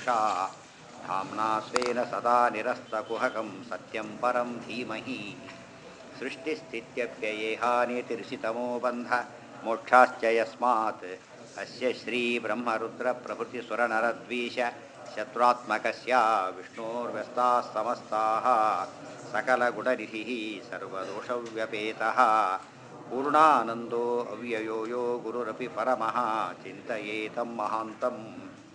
ಯಥೋನ್ಮೃಷಾ धाम्ना स्वेन सदा निरस्तकुहकं सत्यं परं धीमहि सृष्टिस्थित्यप्ययेहानितिर्षितमो बन्ध मोक्षाश्च यस्मात् अस्य श्रीब्रह्मरुद्रप्रभृतिसुरनरद्वीष शत्रुत्मकस्य विष्णोर्व्यस्ताः समस्ताः सकलगुणनिधिः सर्वदोषव्यपेतः पूर्णानन्दो अव्ययो यो गुरुरपि परमः चिन्तयेतं महान्तम्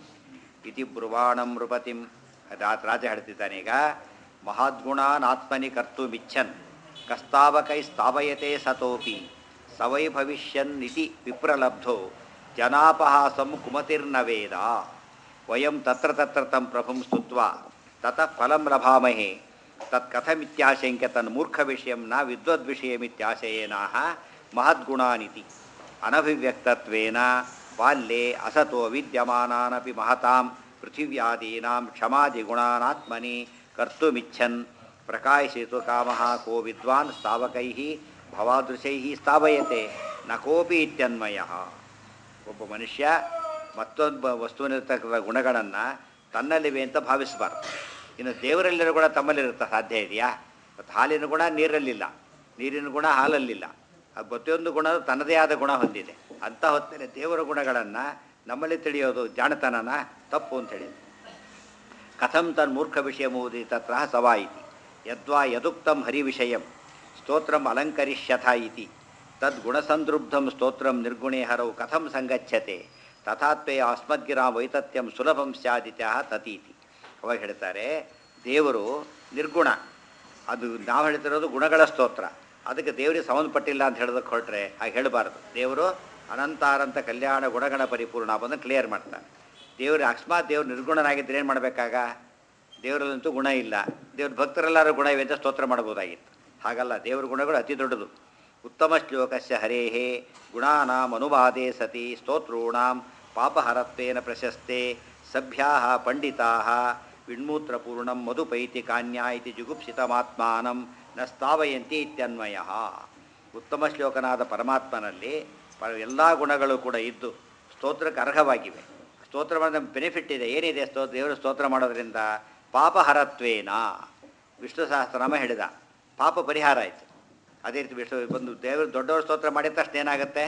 ಇತಿ ಬ್ರುವಾಣಂ ನೃಪತಿಂ ರಾತ್ ರಾಜ ಹೇಳ್ತಿದ್ದಾನೆ ಈಗ ಮಹಾದ್ಗುಣಾನಾತ್ಮನಿ ಕರ್ತು ಮಿಚ್ಛನ್ ಕಸ್ತಾವಕೈ ಸ್ಥಾಪಯತೆ ಸತೋಪಿ ಸವೈ ಭವಿಷ್ಯನ್ ಇತಿ ವಿಪ್ರಲಬ್ಧೋ ಜನಾಪಹಾಸಂ ಕುಮತಿರ್ನ ವೇದ ವಯಂ ತತ್ರ ತತ್ರ ತಂ ಪ್ರಭುಂ ಸ್ತುತ್ವ ತತಃ ಫಲಂ ಲಭಾಮಹೆ ತತ್ ಕಥಮಿತ್ಯಾಶಂಕ್ಯ ತನ್ ಮೂರ್ಖ ವಿಷಯಂ ನ ವಿದ್ವದ್ವಿಷಯಮಿತ್ಯಾಶಯೇನಾಹ ಮಹದ್ಗುಣಾನಿತಿ ಅನಭಿವ್ಯಕ್ತತ್ವೇನ ಬಾಲ್ಯೆ ಅಸತೋ ವಿದ್ಯಮಾನಾನಪಿ ಮಹತಾಂ ಪೃಥಿವ್ಯಾದೀನಾಂ ಕ್ಷಮಾದಿಗುಣಾನಾತ್ಮನಿ ಕರ್ತುಮಿಚ್ಛನ್ ಪ್ರಕಾಶಿತು ಕಾಮಃ ಕೋ ವಿದ್ವಾನ್ ಸ್ಥಾವಕೈಃ ಭವಾದೃಶೈಃ ಸ್ಥಾಪಯತೆ ನ ಕೋಪಿ ಇತ್ಯನ್ವಯ ಒಬ್ಬ ಮನುಷ್ಯ ಮತ್ತೊಬ್ಬ ವಸ್ತುವಿನಿರ್ತಕ್ಕಂಥ ಗುಣಗಳನ್ನು ತನ್ನಲ್ಲಿವೆ ಅಂತ ಭಾವಿಸಬಾರ್ದು ಇನ್ನು ದೇವರಲ್ಲಿರೋ ಗುಣ ತಮ್ಮಲ್ಲಿರುತ್ತೆ ಸಾಧ್ಯ ಇದೆಯಾ ಮತ್ತು ಹಾಲಿನ ಗುಣ ನೀರಲ್ಲಿಲ್ಲ ನೀರಿನ ಗುಣ ಹಾಲಲ್ಲಿಲ್ಲ ಆ ಪ್ರತಿಯೊಂದು ಗುಣ ತನ್ನದೇ ಆದ ಗುಣ ಹೊಂದಿದೆ ಅಂಥ ಹೊತ್ತಿನ ದೇವರ ಗುಣಗಳನ್ನು ನಮ್ಮಲ್ಲಿ ತಿಳಿಯೋದು ಜಾಣತನನ ತಪ್ಪು ಅಂತ ಹೇಳಿ ಕಥಂ ತನ್ ಮೂರ್ಖ ವಿಷಯ ಮೂದಿ ತತ್ರ ಸವಾ ಇತಿ ಯದ್ವಾ ಯದುಕ್ತಂ ಹರಿವಿಷಯಂ ಸ್ತೋತ್ರಂ ಅಲಂಕರಿಷ್ಯಥ ಇತಿ ತದ್ಗುಣಸಂದೃಬ್ಧಂ ಸ್ತೋತ್ರಂ ನಿರ್ಗುಣೇ ಹರವು ಕಥಂ ಸಂಗಚ್ಯತೆ ತಥಾತ್ವೇ ಅಸ್ಮದ್ಗಿರಾ ವೈತತ್ಯಂ ಸುಲಭಂ ಸ್ಯಾದಿತ್ಯ ತತೀತಿ ಅವಾಗ ಹೇಳ್ತಾರೆ ದೇವರು ನಿರ್ಗುಣ ಅದು ನಾವು ಹೇಳ್ತಿರೋದು ಗುಣಗಳ ಸ್ತೋತ್ರ ಅದಕ್ಕೆ ದೇವರಿಗೆ ಸಂಬಂಧಪಟ್ಟಿಲ್ಲ ಅಂತ ಹೇಳೋದಕ್ಕೆ ಹೊರಟ್ರೆ ಹಾಗೆ ಹೇಳಬಾರ್ದು ದೇವರು ಅನಂತಾರಂತ ಕಲ್ಯಾಣ ಗುಣಗಣ ಪರಿಪೂರ್ಣ ಅದನ್ನು ಕ್ಲಿಯರ್ ಮಾಡ್ತಾರೆ ದೇವರು ಅಕಸ್ಮಾತ್ ದೇವ್ರು ನಿರ್ಗುಣನಾಗಿದ್ದರೆ ಏನು ಮಾಡಬೇಕಾಗ ದೇವರಲ್ಲಂತೂ ಗುಣ ಇಲ್ಲ ದೇವ್ರ ಭಕ್ತರೆಲ್ಲರೂ ಗುಣ ಇವೆ ಅಂತ ಸ್ತೋತ್ರ ಮಾಡ್ಬೋದಾಗಿತ್ತು ಹಾಗಲ್ಲ ದೇವ್ರ ಗುಣಗಳು ಅತಿ ದೊಡ್ಡದು ಉತ್ತಮ ಶ್ಲೋಕಸ್ಯ ಹರೇಹೇ ಗುಣಾನಾಂ ಅನುವಾದೇ ಸತಿ ಸ್ತೋತ್ರೂಣಾಂ ಪಾಪಹರತ್ವೇನ ಪ್ರಶಸ್ತೆ ಸಭ್ಯಾ ಪಂಡಿತಾ ವಿಣ್ಮೂತ್ರಪೂರ್ಣಂ ಮಧುಪೈತಿ ಕಾನ್ಯಾ ಇತಿ ಜುಗುಪ್ಸಿತಮಾತ್ಮಾನಂ ನ ಸ್ಥಾವಯಂತಿ ಇತ್ಯನ್ವಯ ಉತ್ತಮ ಶ್ಲೋಕನಾದ ಪರಮಾತ್ಮನಲ್ಲಿ ಪ ಎಲ್ಲ ಗುಣಗಳು ಕೂಡ ಇದ್ದು ಸ್ತೋತ್ರಕ್ಕೆ ಅರ್ಹವಾಗಿವೆ ಸ್ತೋತ್ರ ಮಾಡಿದ ಬೆನಿಫಿಟ್ ಇದೆ ಏನಿದೆ ಸ್ತೋ ದೇವರು ಸ್ತೋತ್ರ ಮಾಡೋದ್ರಿಂದ ಪಾಪಹರತ್ವೇನ ವಿಷ್ಣು ಸಹಸ್ರನಾಮ ಹೇಳಿದ ಪಾಪ ಪರಿಹಾರ ಆಯಿತು ಅದೇ ರೀತಿ ವಿಷ್ಣು ಒಂದು ದೇವರು ದೊಡ್ಡವರು ಸ್ತೋತ್ರ ಮಾಡಿದ ತಕ್ಷಣ ಏನಾಗುತ್ತೆ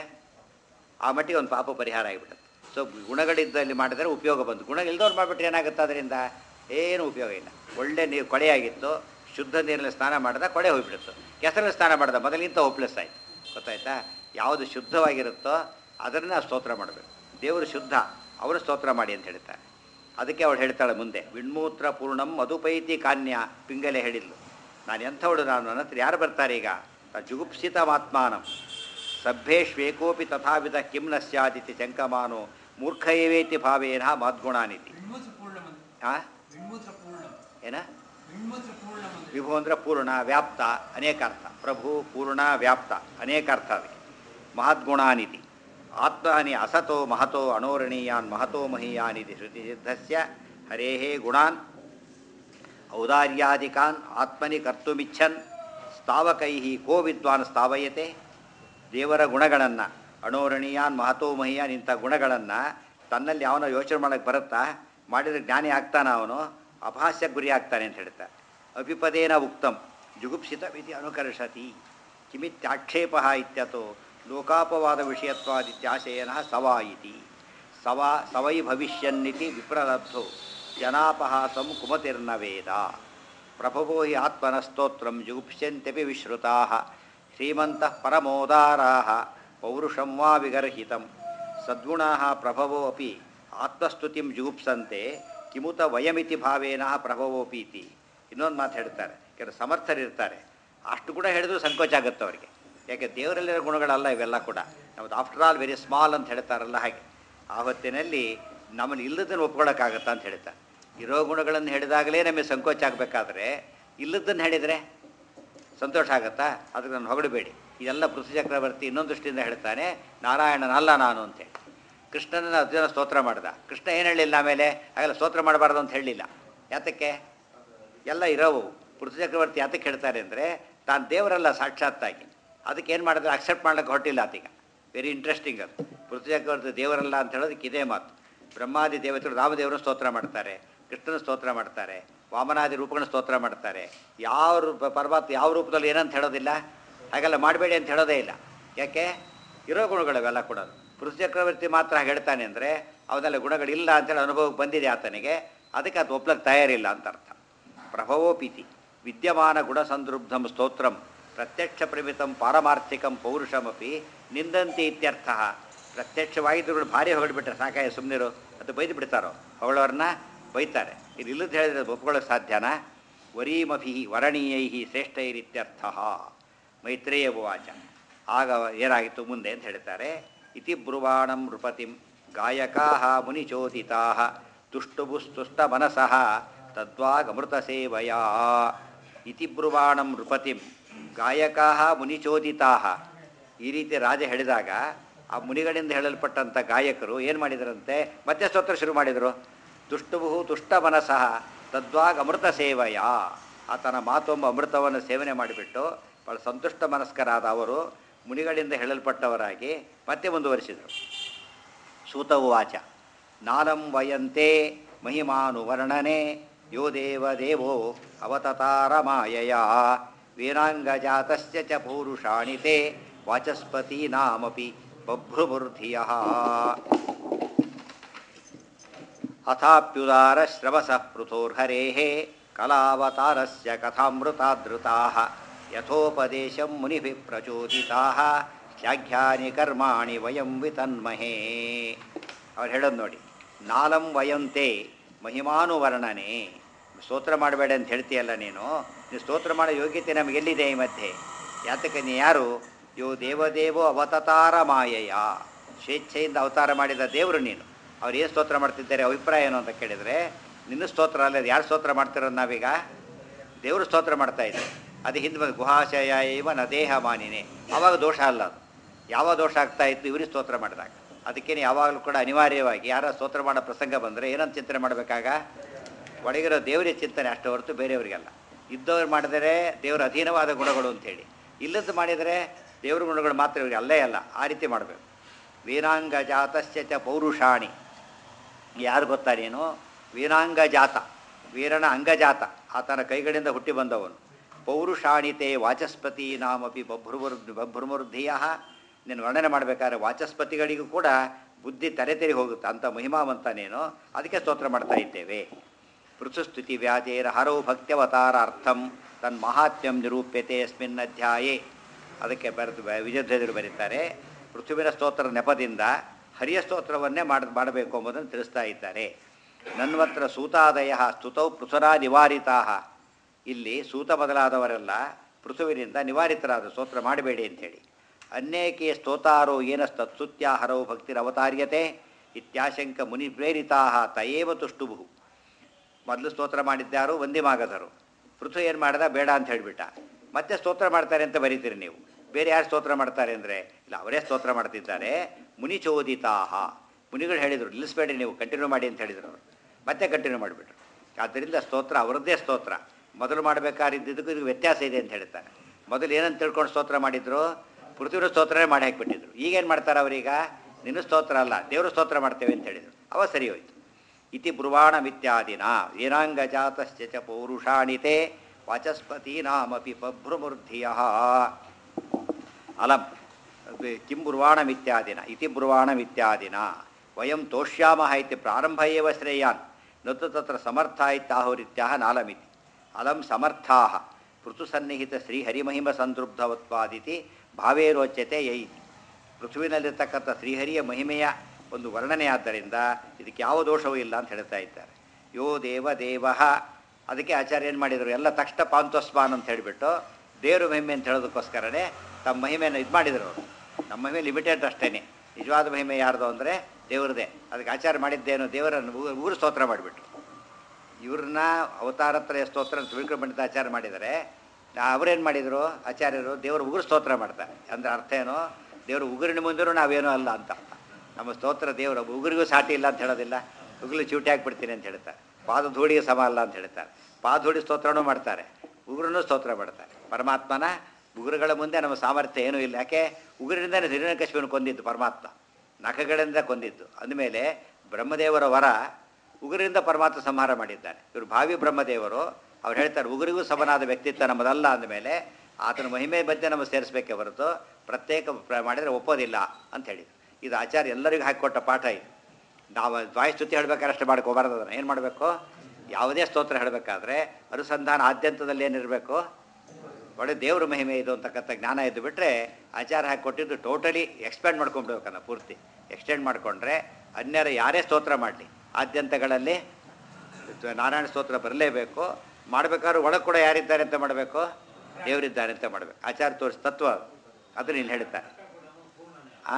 ಆ ಮಟ್ಟಿಗೆ ಒಂದು ಪಾಪ ಪರಿಹಾರ ಆಗಿಬಿಡುತ್ತೆ ಸೊ ಗುಣಗಳಿದ್ದಲ್ಲಿ ಮಾಡಿದರೆ ಉಪಯೋಗ ಬಂತು ಗುಣ ಇಲ್ದವ್ರು ಮಾಡಿಬಿಟ್ರೆ ಏನಾಗುತ್ತೆ ಅದರಿಂದ ಏನು ಉಪಯೋಗ ಇಲ್ಲ ಒಳ್ಳೆ ನೀರು ಕೊಳೆಯಾಗಿತ್ತು ಶುದ್ಧ ನೀರಲ್ಲಿ ಸ್ನಾನ ಮಾಡಿದ ಕೊಳೆ ಹೋಗ್ಬಿಡುತ್ತು ಕೆಸರಲ್ಲಿ ಸ್ನಾನ ಮಾಡಿದ ಮೊದಲಿಂತ ಹೋಪ್ಲೆಸ್ ಆಯಿತು ಗೊತ್ತಾಯ್ತಾ ಯಾವುದು ಶುದ್ಧವಾಗಿರುತ್ತೋ ಅದನ್ನು ಸ್ತೋತ್ರ ಮಾಡಬೇಕು ದೇವರು ಶುದ್ಧ ಅವರು ಸ್ತೋತ್ರ ಮಾಡಿ ಅಂತ ಹೇಳ್ತಾರೆ ಅದಕ್ಕೆ ಅವಳು ಹೇಳ್ತಾಳೆ ಮುಂದೆ ವಿಣ್ಮೂತ್ರ ಪೂರ್ಣಂ ಮಧುಪೈತಿ ಕಾನ್ಯ ಪಿಂಗಲೆ ಹೇಳಿದ್ಲು ನಾನು ಎಂಥವಳು ನಾನು ನನ್ನ ಹತ್ರ ಯಾರು ಬರ್ತಾರೆ ಈಗ ಜುಗುಪ್ಸಿತ ಮಾತ್ಮಾನಂ ಸಭ್ಯೇಶ್ವೇಕೋಪಿ ತಥಾವಿಧ ಕಿಂ ನ ಸ್ಯಾದಿತಿ ಶಂಕಮಾನೋ ಮೂರ್ಖ ಏವೇತಿ ಭಾವೇನ ಮದ್ಗುಣಾನಿತಿ ವಿಣ್ಮೂತ್ರ ಪೂರ್ಣಮಂತ ಆ ವಿಣ್ಮೂತ್ರ ಪೂರ್ಣಂ ಏನ ವಿಣ್ಮೂತ್ರ ಪೂರ್ಣಮಂತ ವಿಭು ಅಂದರೆ ಪೂರ್ಣ ವ್ಯಾಪ್ತ ಅನೇಕ ಅರ್ಥ ಪ್ರಭು ಪೂರ್ಣ ವ್ಯಾಪ್ತ ಅನೇಕ ಅರ್ಥ ಅದಕ್ಕೆ ಮಹದ್ಗುಣಾನಿತಿ ಆತ್ಮನಿ ಅಸತೋ ಮಹತೋ ಅಣೋರಣೀಯಾನ್ ಮಹತೋ ಮಹೀಯಾನಿತಿ ಶ್ರುತಿಸಿದ್ಧಸ್ಯ ಹರೇಹೇ ಗುಣಾನ್ ಔದಾರ್ಯಾದಿಕಾನ್ ಆತ್ಮನಿ ಕರ್ತುಮಿಚ್ಛನ್ ಸ್ಥಾವಕೈ ಕೋ ವಿದ್ವಾನ್ ಸ್ಥಾವಯತೆ ದೇವರ ಗುಣಗಳನ್ನು ಅಣೋರಣೀಯಾನ್ ಮಹತೋ ಮಹಿಯಾನ್ ಇಂಥ ಗುಣಗಳನ್ನು ತನ್ನಲ್ಲಿ ಅವನ ಯೋಚನೆ ಮಾಡೋಕ್ಕೆ ಬರುತ್ತಾ ಮಾಡಿದರೆ ಜ್ಞಾನಿ ಆಗ್ತಾನ ಅವನು ಅಭಾಸ್ಯ ಗುರಿ ಆಗ್ತಾನೆ ಅಂತ ಹೇಳ್ತಾರೆ ಅಪಿಪದೇನ ಉಕ್ತಂ ಜುಗುಪ್ಸಿತ ವಿಧಿ ಅನುಕರ್ಷತಿ ಕಿಮಿತ್ಯಾಕ್ಷೇಪ ಇತ್ಯತೋ ಲೋಕಾಪವಾದ ವಿಷಯತ್ವಾದಿತ್ಯಾಶಯನ ಸವಾ ಇತಿ ಸವಾ ಸವೈ ಭವಿಷ್ಯನ್ನಿತಿ ವಿಪ್ರಲಬ್ಧೋ ಜನಾಪಹಾಸಂ ಕುಮತಿರ್ನ ವೇದ ಪ್ರಭವೋ ಹಿ ಆತ್ಮನಸ್ತೋತ್ರಂ ಜುಗುಪ್ಸ್ಯಂತ್ಯಪಿ ವಿಶ್ರುತಾ ಶ್ರೀಮಂತಃ ಪರಮೋದಾರಾಹ ಪೌರುಷಂ ವಾ ವಿಗರ್ಹಿತಂ ಸದ್ಗುಣಾಃ ಪ್ರಭವೋ ಅಪಿ ಆತ್ಮಸ್ತುತಿಂ ಜುಗುಪ್ಸಂತೆ ಕಿಮುತ ವಯಮಿತಿ ಭಾವೇನ ಪ್ರಭವೋಪಿ ಇತಿ ಇನ್ನೊಂದು ಮಾತು ಹೇಳ್ತಾರೆ ಕೆಲವು ಸಮರ್ಥರಿರ್ತಾರೆ ಅಷ್ಟು ಕೂಡ ಹೇಳಿದ್ರು ಸಂಕೋಚ ಆಗುತ್ತೆ ಅವರಿಗೆ ಯಾಕೆ ದೇವರಲ್ಲಿರೋ ಗುಣಗಳಲ್ಲ ಇವೆಲ್ಲ ಕೂಡ ನಮ್ಮದು ಆಫ್ಟರ್ ಆಲ್ ವೆರಿ ಸ್ಮಾಲ್ ಅಂತ ಹೇಳ್ತಾರಲ್ಲ ಹಾಗೆ ಆ ಹೊತ್ತಿನಲ್ಲಿ ನಮ್ಮನ್ನು ಇಲ್ಲದನ್ನು ಒಪ್ಕೊಳ್ಳೋಕ್ಕಾಗತ್ತಾ ಅಂತ ಹೇಳ್ತಾರೆ ಇರೋ ಗುಣಗಳನ್ನು ಹೇಳಿದಾಗಲೇ ನಮಗೆ ಸಂಕೋಚ ಆಗಬೇಕಾದ್ರೆ ಇಲ್ಲದನ್ನು ಹೇಳಿದರೆ ಸಂತೋಷ ಆಗುತ್ತಾ ಅದಕ್ಕೆ ನಾನು ಹೊಗಡಬೇಡಿ ಇದೆಲ್ಲ ಪೃಥ್ವಿ ಚಕ್ರವರ್ತಿ ಇನ್ನೊಂದು ದೃಷ್ಟಿಯಿಂದ ಹೇಳ್ತಾನೆ ನಾರಾಯಣನಲ್ಲ ನಾನು ಅಂತೇಳಿ ಕೃಷ್ಣನ ಅರ್ಜುನ ಸ್ತೋತ್ರ ಮಾಡ್ದ ಕೃಷ್ಣ ಏನು ಹೇಳಿಲ್ಲ ಆಮೇಲೆ ಹಾಗೆಲ್ಲ ಸ್ತೋತ್ರ ಮಾಡಬಾರ್ದು ಅಂತ ಹೇಳಲಿಲ್ಲ ಯಾತಕ್ಕೆ ಎಲ್ಲ ಇರೋವು ಪೃಥ್ವಿ ಚಕ್ರವರ್ತಿ ಯಾತಕ್ಕೆ ಹೇಳ್ತಾರೆ ಅಂದರೆ ತಾನು ದೇವರಲ್ಲ ಸಾಕ್ಷಾತ್ತಾಗಿ ಅದಕ್ಕೆ ಏನು ಮಾಡಿದ್ರೆ ಅಕ್ಸೆಪ್ಟ್ ಮಾಡ್ಲಿಕ್ಕೆ ಹೊರಟಿಲ್ಲ ಆತೀಗ ವೆರಿ ಇಂಟ್ರೆಸ್ಟಿಂಗ್ ಅದು ಪೃಥ್ವಿ ಚಕ್ರವರ್ತಿ ದೇವರಲ್ಲ ಅಂತ ಹೇಳೋದಕ್ಕೆ ಇದೇ ಮಾತು ಬ್ರಹ್ಮಾದಿ ದೇವತೆಗಳು ರಾಮದೇವರ ಸ್ತೋತ್ರ ಮಾಡ್ತಾರೆ ಕೃಷ್ಣನ ಸ್ತೋತ್ರ ಮಾಡ್ತಾರೆ ವಾಮನಾದಿ ರೂಪಗಳನ್ನ ಸ್ತೋತ್ರ ಮಾಡ್ತಾರೆ ಯಾವ ರೂಪ ಪರಮಾತ್ಮ ಯಾವ ರೂಪದಲ್ಲಿ ಏನಂತ ಹೇಳೋದಿಲ್ಲ ಹಾಗೆಲ್ಲ ಮಾಡಬೇಡಿ ಅಂತ ಹೇಳೋದೇ ಇಲ್ಲ ಯಾಕೆ ಇರೋ ಗುಣಗಳವೆಲ್ಲ ಕೂಡ ಪುರುಷ ಚಕ್ರವರ್ತಿ ಮಾತ್ರ ಹಾಗೆ ಹೇಳ್ತಾನೆ ಅಂದರೆ ಅವನ್ನೆಲ್ಲ ಗುಣಗಳಿಲ್ಲ ಅಂತೇಳಿ ಅನುಭವಕ್ಕೆ ಬಂದಿದೆ ಆತನಿಗೆ ಅದಕ್ಕೆ ಅದು ಒಪ್ಲಕ್ಕೆ ತಯಾರಿಲ್ಲ ಅಂತ ಅರ್ಥ ಪ್ರಭವೋಪೀತಿ ವಿದ್ಯಮಾನ ಗುಣಸಂದೃಬ್ಧಂ ಸ್ತೋತ್ರಂ ಪ್ರತ್ಯಕ್ಷ ಪ್ರಮಿತಂ ಪಾರಮಾರ್ಥಿಕಂ ಪೌರುಷಮಪಿ ನಿಂದಂತಿ ಇತ್ಯರ್ಥ ಪ್ರತ್ಯಕ್ಷವಾಗಿದ್ದುಗಳು ಭಾರಿ ಹೊಗಡ್ಬಿಟ್ರೆ ಸಾಕಾಯ ಸುಮ್ಮನಿರು ಅದು ಬೈದು ಬಿಡ್ತಾರೋ ಹೊಗಳವ್ರನ್ನ ಬೈತಾರೆ ಇದು ಇಲ್ಲದ ಹೇಳಿದ್ರೆ ಅದು ಒಪ್ಕೊಳ್ಳೋಕೆ ಸಾಧ್ಯನಾ ವರೀಮಭಿ ವರಣೀಯೈ ಶ್ರೇಷ್ಠೈರಿತ್ಯರ್ಥ ಮೈತ್ರೇಯ ಉವಾಚ ಆಗ ಏನಾಗಿತ್ತು ಮುಂದೆ ಅಂತ ಹೇಳ್ತಾರೆ ಇತಿ ಬ್ರುವಾಣಂ ನೃಪತಿಂ ಗಾಯಕಾ ಮುನಿಚೋದಿತಾ ತುಷ್ಟುಬುಸ್ತುಷ್ಟ ಮನಸಃ ತದ್ವಾಗಮೃತ ಸೇವಯಾ ಇತಿ ಬ್ರುವಾಣಂ ನೃಪತಿಂ ಗಾಯಕಾ ಮುನಿಚೋದಿತಾ ಈ ರೀತಿ ರಾಜ ಹೇಳಿದಾಗ ಆ ಮುನಿಗಳಿಂದ ಹೇಳಲ್ಪಟ್ಟಂಥ ಗಾಯಕರು ಏನು ಮಾಡಿದರಂತೆ ಮತ್ತೆ ಸ್ತೋತ್ರ ಶುರು ಮಾಡಿದರು ತುಷ್ಟುಬುಹು ತುಷ್ಟ ಮನಸಃ ತದ್ವಾಗ ಅಮೃತ ಸೇವಯ ಆತನ ಮಾತೊಂಬ ಅಮೃತವನ್ನು ಸೇವನೆ ಮಾಡಿಬಿಟ್ಟು ಭಾಳ ಸಂತುಷ್ಟ ಮನಸ್ಕರಾದ ಅವರು ಮುನಿಗಳಿಂದ ಹೇಳಲ್ಪಟ್ಟವರಾಗಿ ಮತ್ತೆ ಮುಂದುವರಿಸಿದರು ಸೂತ ಉವಾಚ ನಾನಂ ವಯಂತೆ ಮಹಿಮಾನುವರ್ಣನೆ ಯೋ ದೇವದೇವೋ ಅವತತಾರ ಮಾಯಯ ವೀರಾಂಗಜಾತಸ್ಯ ಚ ಪೌರುಷಾಣಿ ತೇ ವಾಚಸ್ಪತೀನಾಮಪಿ ಬಭ್ರುಮೂರ್ಧಿಯ ಅಥಾಪ್ಯುದಾರ ಶ್ರವಸಃ ಪೃಥೋರ್ಹರೇಃ ಕಲಾವತಾರಸ್ಯ ಕಥಾಮೃತಾದೃತಾಃ ಯಥೋಪದೇಶಂ ಮುನಿಭಿಃ ಪ್ರಚೋದಿತಾಃ ಶ್ಲಾಘ್ಯಾನಿ ಕರ್ಮಾಣಿ ವಯಂ ವಿತನ್ಮಹೇ ಅವ್ರು ಹೇಳೋದು ನೋಡಿ ನಾಲಂ ವಯಂತೆ ಮಹಿಮಾನುವರ್ಣನೆ ಸ್ತೋತ್ರ ಮಾಡಬೇಡ ಅಂತ ಹೇಳ್ತೀಯಲ್ಲ ನೀನು ನೀನು ಸ್ತೋತ್ರ ಮಾಡೋ ಯೋಗ್ಯತೆ ನಮಗೆಲ್ಲಿದೆ ಈ ಮಧ್ಯೆ ಯಾತಕ್ಕೆ ನೀ ಯಾರು ಯೋ ದೇವದೇವೋ ಅವತಾರ ಮಾಯೆಯ ಸ್ವೇಚ್ಛೆಯಿಂದ ಅವತಾರ ಮಾಡಿದ ದೇವರು ನೀನು ಅವ್ರು ಏನು ಸ್ತೋತ್ರ ಮಾಡ್ತಿದ್ದಾರೆ ಅಭಿಪ್ರಾಯ ಏನು ಅಂತ ಕೇಳಿದರೆ ನಿನ್ನ ಸ್ತೋತ್ರ ಅಲ್ಲ ಯಾರು ಸ್ತೋತ್ರ ಮಾಡ್ತಿರೋದು ನಾವೀಗ ದೇವರು ಸ್ತೋತ್ರ ಮಾಡ್ತಾ ಇದ್ದೆ ಅದು ಹಿಂದೆ ಬಂದು ಗುಹಾಶಯ ಇವ ನ ದೇಹ ಮಾನಿನೇ ಆವಾಗ ದೋಷ ಅಲ್ಲ ಅದು ಯಾವ ದೋಷ ಆಗ್ತಾ ಇತ್ತು ಇವ್ರಿಗೆ ಸ್ತೋತ್ರ ಮಾಡಿದಾಗ ಅದಕ್ಕೇನೆ ಯಾವಾಗಲೂ ಕೂಡ ಅನಿವಾರ್ಯವಾಗಿ ಯಾರ ಸ್ತೋತ್ರ ಮಾಡೋ ಪ್ರಸಂಗ ಬಂದರೆ ಏನಂತ ಚಿಂತನೆ ಮಾಡಬೇಕಾಗ ಒಳಗಿರೋ ದೇವರಿಗೆ ಚಿಂತನೆ ಅಷ್ಟು ಹೊರತು ಬೇರೆಯವರಿಗೆಲ್ಲ ಇದ್ದವ್ರು ಮಾಡಿದರೆ ದೇವರ ಅಧೀನವಾದ ಗುಣಗಳು ಅಂತೇಳಿ ಇಲ್ಲದ್ದು ಮಾಡಿದರೆ ದೇವ್ರ ಗುಣಗಳು ಮಾತ್ರ ಇವರಿಗೆ ಅಲ್ಲೇ ಅಲ್ಲ ಆ ರೀತಿ ಮಾಡಬೇಕು ವೀರಾಂಗ ಜಾತಸ್ಯ ಚ ಪೌರುಷಾಣಿ ಯಾರು ಗೊತ್ತಾ ನೀನು ವೀರಾಂಗ ಜಾತ ವೀರನ ಅಂಗಜಾತ ಆತನ ಕೈಗಳಿಂದ ಹುಟ್ಟಿ ಬಂದವನು ಪೌರುಷಾಣಿತೆ ವಾಚಸ್ಪತಿ ನಾಮಪಿ ಬಭ್ರುಮುರ್ ಬಭ್ರುಮೂರ್ಧಿಯ ನೀನು ವರ್ಣನೆ ಮಾಡಬೇಕಾದ್ರೆ ವಾಚಸ್ಪತಿಗಳಿಗೂ ಕೂಡ ಬುದ್ಧಿ ತಲೆತೆರಿ ಹೋಗುತ್ತೆ ಅಂಥ ಮಹಿಮಾವಂತ ನೀನು ಅದಕ್ಕೆ ಸ್ತೋತ್ರ ಮಾಡ್ತಾ ಇದ್ದೇವೆ ಪೃಥುಸ್ತುತಿ ವ್ಯಾಜೇರ ಹರೌ ಭಕ್ತ್ಯವತಾರಾರ್ಥಂ ತನ್ ಮಹಾತ್ಮ್ಯಂ ನಿರೂಪ್ಯತೆ ಅಸ್ಮಿನ್ ಅಧ್ಯಾಯೇ ಅದಕ್ಕೆ ಬರೆದು ವಿಜಯಧ್ವಜರು ಬರೀತಾರೆ ಪೃಥ್ವಿನ ಸ್ತೋತ್ರದ ನೆಪದಿಂದ ಹರಿಯ ಸ್ತೋತ್ರವನ್ನೇ ಮಾಡ ಮಾಡಬೇಕು ಎಂಬುದನ್ನು ತಿಳಿಸ್ತಾ ಇದ್ದಾರೆ ನನ್ವತ್ರ ಸೂತಾದಯ ಸ್ತುತೌ ಪೃಥುರಾ ನಿವಾರಿತಾ ಇಲ್ಲಿ ಸೂತ ಮೊದಲಾದವರೆಲ್ಲ ಪೃಥುವಿನಿಂದ ನಿವಾರಿತರಾದ ಸ್ತೋತ್ರ ಮಾಡಬೇಡಿ ಅಂಥೇಳಿ ಅನೇಕೆ ಸ್ತೋತಾರೋ ಏನಸ್ತತ್ಸುತ್ಯ ಹರೌ ಭಕ್ತಿರವತಾರ್ಯತೆ ಇತ್ಯಾಶಂಕ ಮುನಿ ಪ್ರೇರಿತಾ ತಯೇವ ತುಷ್ಟುಭು ಮೊದಲು ಸ್ತೋತ್ರ ಮಾಡಿದ್ದಾರು ವಂದಿಮಾಗದರು ಪೃಥು ಏನು ಮಾಡ್ದ ಬೇಡ ಅಂತ ಹೇಳಿಬಿಟ್ಟ ಮತ್ತೆ ಸ್ತೋತ್ರ ಮಾಡ್ತಾರೆ ಅಂತ ಬರೀತೀರಿ ನೀವು ಬೇರೆ ಯಾರು ಸ್ತೋತ್ರ ಮಾಡ್ತಾರೆ ಅಂದರೆ ಇಲ್ಲ ಅವರೇ ಸ್ತೋತ್ರ ಮಾಡ್ತಿದ್ದಾರೆ ಮುನಿ ಚೋದಿತಾಹ ಮುನಿಗಳು ಹೇಳಿದರು ನಿಲ್ಲಿಸಬೇಡಿ ನೀವು ಕಂಟಿನ್ಯೂ ಮಾಡಿ ಅಂತ ಹೇಳಿದರು ಅವರು ಮತ್ತೆ ಕಂಟಿನ್ಯೂ ಮಾಡಿಬಿಟ್ರು ಆದ್ದರಿಂದ ಸ್ತೋತ್ರ ಅವರದ್ದೇ ಸ್ತೋತ್ರ ಮೊದಲು ಮಾಡಬೇಕಾಗಿದ್ದಕ್ಕೂ ಇದಕ್ಕೆ ವ್ಯತ್ಯಾಸ ಇದೆ ಅಂತ ಹೇಳ್ತಾರೆ ಮೊದಲು ಏನಂತ ತಿಳ್ಕೊಂಡು ಸ್ತೋತ್ರ ಮಾಡಿದ್ರು ಪೃಥ್ವಿನ ಸ್ತೋತ್ರನೇ ಮಾಡಿ ಹಾಕಿಬಿಟ್ಟಿದ್ರು ಈಗೇನು ಮಾಡ್ತಾರೆ ಅವರೀಗ ನಿನ್ನ ಸ್ತೋತ್ರ ಅಲ್ಲ ದೇವರು ಸ್ತೋತ್ರ ಮಾಡ್ತೇವೆ ಅಂತ ಹೇಳಿದರು ಅವ ಸರಿ ಹೋಯ್ತು ಇತಿ ಬ್ರುವಾಣಮಿತ್ಯಾದಿನ ವೀರಾಂಗಜಾತಶ್ಚ ಚ ಪೌರುಷಾಣಿತೆ ವಾಚಸ್ಪತೀನಾಮಪಿ ಬಭ್ರುಮೂರ್ಧಿಯ ಅಲಂ ಕಿಂ ಬ್ರುವಾಣಮಿತ್ಯಾದಿನ ಇತಿ ಬ್ರುವಾಣಮಿತ್ಯಾದಿನ ವಯಂ ತೋಷ್ಯಾಮಃ ಇತಿ ಪ್ರಾರಂಭ ಏವ ಶ್ರೇಯಾನ್ ನತು ತತ್ರ ಸಮರ್ಥ ಇತ್ಯಾಹುರಿತ್ಯಾಹ ನಾಲಮಿತಿ ಅಲಂ ಸಮರ್ಥಾಃ ಪೃಥುಸನ್ನಿಹಿತ ಶ್ರೀಹರಿಮಹಿಮ ಸಂತೃಪ್ತವತ್ವಾದಿತಿ ಭಾವೇ ರೋಚ್ಯತೆ ಯೈತಿ ಪೃಥ್ವಿನಲ್ಲಿರ್ತಕ್ಕಂಥ ಶ್ರೀಹರಿಯ ಮಹಿಮೆಯ ಒಂದು ವರ್ಣನೆ ಆದ್ದರಿಂದ ಇದಕ್ಕೆ ಯಾವ ದೋಷವೂ ಇಲ್ಲ ಅಂತ ಹೇಳ್ತಾ ಇದ್ದಾರೆ ಯೋ ದೇವ ದೇವ ಅದಕ್ಕೆ ಆಚಾರ್ಯ ಏನು ಮಾಡಿದರು ಎಲ್ಲ ತಕ್ಷಣ ಪಾಂತೋಸ್ಮಾನ್ ಅಂತ ಹೇಳಿಬಿಟ್ಟು ದೇವ್ರ ಮಹಿಮೆ ಅಂತ ಹೇಳೋದಕ್ಕೋಸ್ಕರನೇ ತಮ್ಮ ಮಹಿಮೆಯನ್ನು ಇದು ಮಾಡಿದರು ಅವರು ನಮ್ಮ ಮಹಿಮೆ ಲಿಮಿಟೆಡ್ ಅಷ್ಟೇ ನಿಜವಾದ ಮಹಿಮೆ ಯಾರ್ದು ಅಂದರೆ ದೇವ್ರದೇ ಅದಕ್ಕೆ ಆಚಾರ ಮಾಡಿದ್ದೇನು ದೇವರನ್ನು ಊ- ಊರು ಸ್ತೋತ್ರ ಮಾಡಿಬಿಟ್ರು ಇವ್ರನ್ನ ಅವತಾರತ್ರಯ ಸ್ತೋತ್ರ ಅಂತ ತಿಳ್ಕೊಂಡು ಪಂಡಿತ ಆಚಾರ ಮಾಡಿದ್ದಾರೆ ಅವರೇನು ಮಾಡಿದರು ಆಚಾರ್ಯರು ದೇವರು ಉಗುರು ಸ್ತೋತ್ರ ಮಾಡ್ತಾರೆ ಅಂದರೆ ಅರ್ಥ ಏನು ದೇವರು ಉಗುರಿನ ಮುಂದಿರೋ ನಾವೇನೂ ಅಲ್ಲ ಅಂತ ಅರ್ಥ ನಮ್ಮ ಸ್ತೋತ್ರ ದೇವರ ಉಗುರಿಗೂ ಸಾಟಿ ಇಲ್ಲ ಅಂತ ಹೇಳೋದಿಲ್ಲ ಉಗುರು ಚೂಟಿ ಹಾಕ್ಬಿಡ್ತೀನಿ ಅಂತ ಹೇಳ್ತಾರೆ ಪಾದ ಧೂಳಿಗೆ ಸಮ ಅಲ್ಲ ಅಂತ ಹೇಳ್ತಾರೆ ಪಾದ ಧೂಳಿ ಸ್ತೋತ್ರನೂ ಮಾಡ್ತಾರೆ ಉಗುರನ್ನು ಸ್ತೋತ್ರ ಮಾಡ್ತಾರೆ ಪರಮಾತ್ಮನ ಉಗುರುಗಳ ಮುಂದೆ ನಮ್ಮ ಸಾಮರ್ಥ್ಯ ಏನೂ ಇಲ್ಲ ಯಾಕೆ ಉಗುರಿನಿಂದ ಹಿರಣ್ಯಕಶ್ಯಪನ ಕೊಂದಿದ್ದು ಪರಮಾತ್ಮ ನಖಗಳಿಂದ ಕೊಂದಿದ್ದು ಅಂದಮೇಲೆ ಬ್ರಹ್ಮದೇವರ ವರ ಉಗುರಿಂದ ಪರಮಾತ್ಮ ಸಂಹಾರ ಮಾಡಿದ್ದಾನೆ ಇವರು ಭಾವಿ ಬ್ರಹ್ಮದೇವರು ಅವ್ರು ಹೇಳ್ತಾರೆ ಉಗುರಿಗೂ ಸಮನಾದ ವ್ಯಕ್ತಿತ್ವ ನಮ್ಮದಲ್ಲ ಅಂದಮೇಲೆ ಆತನ ಮಹಿಮೆ ಮಧ್ಯೆ ನಮ್ಮ ಸೇರಿಸಬೇಕೇ ಹೊರತು ಪ್ರತ್ಯೇಕ ಪ್ರ- ಮಾಡಿದರೆ ಒಪ್ಪೋದಿಲ್ಲ ಅಂತ ಹೇಳಿದ್ರು ಇದು ಆಚಾರ್ಯ ಎಲ್ಲರಿಗೂ ಹಾಕಿಕೊಟ್ಟ ಪಾಠ ಇದು ನಾವು ದ್ವಾಯ ಸ್ತುತಿ ಹೇಳ್ಬೇಕಾದ್ರೆ ಅಷ್ಟೇ ಮಾಡ್ಕೋಬಾರ್ದು ಅದನ್ನು ಏನು ಮಾಡಬೇಕು ಯಾವುದೇ ಸ್ತೋತ್ರ ಹೇಳಬೇಕಾದ್ರೆ ಅನುಸಂಧಾನ ಆದ್ಯಂತದಲ್ಲಿ ಏನಿರಬೇಕು ಒಳ್ಳೆ ದೇವ್ರ ಮಹಿಮೆ ಇದು ಅಂತಕ್ಕಂಥ ಜ್ಞಾನ ಇದ್ದು ಬಿಟ್ಟರೆ ಆಚಾರ ಹಾಕಿ ಕೊಟ್ಟಿದ್ದು ಟೋಟಲಿ ಎಕ್ಸ್ಪ್ಯಾಂಡ್ ಮಾಡ್ಕೊಂಡ್ಬಿಡ್ಬೇಕನ್ನ ಪೂರ್ತಿ ಎಕ್ಸ್ಟೆಂಡ್ ಮಾಡಿಕೊಂಡ್ರೆ ಅನ್ಯರ ಯಾರೇ ಸ್ತೋತ್ರ ಮಾಡಲಿ ಆದ್ಯಂತಗಳಲ್ಲಿ ನಾರಾಯಣ ಸ್ತೋತ್ರ ಬರಲೇಬೇಕು ಮಾಡಬೇಕಾದ್ರೆ ಒಳಗೆ ಕೂಡ ಯಾರಿದ್ದಾರೆ ಅಂತ ಮಾಡಬೇಕು ದೇವರಿದ್ದಾರೆ ಅಂತ ಮಾಡಬೇಕು ಆಚಾರ ತೋರಿಸ್ ತತ್ವ ಅದು. ಅದನ್ನ ಇಲ್ಲಿ ಹೇಳ್ತಾರೆ ಆ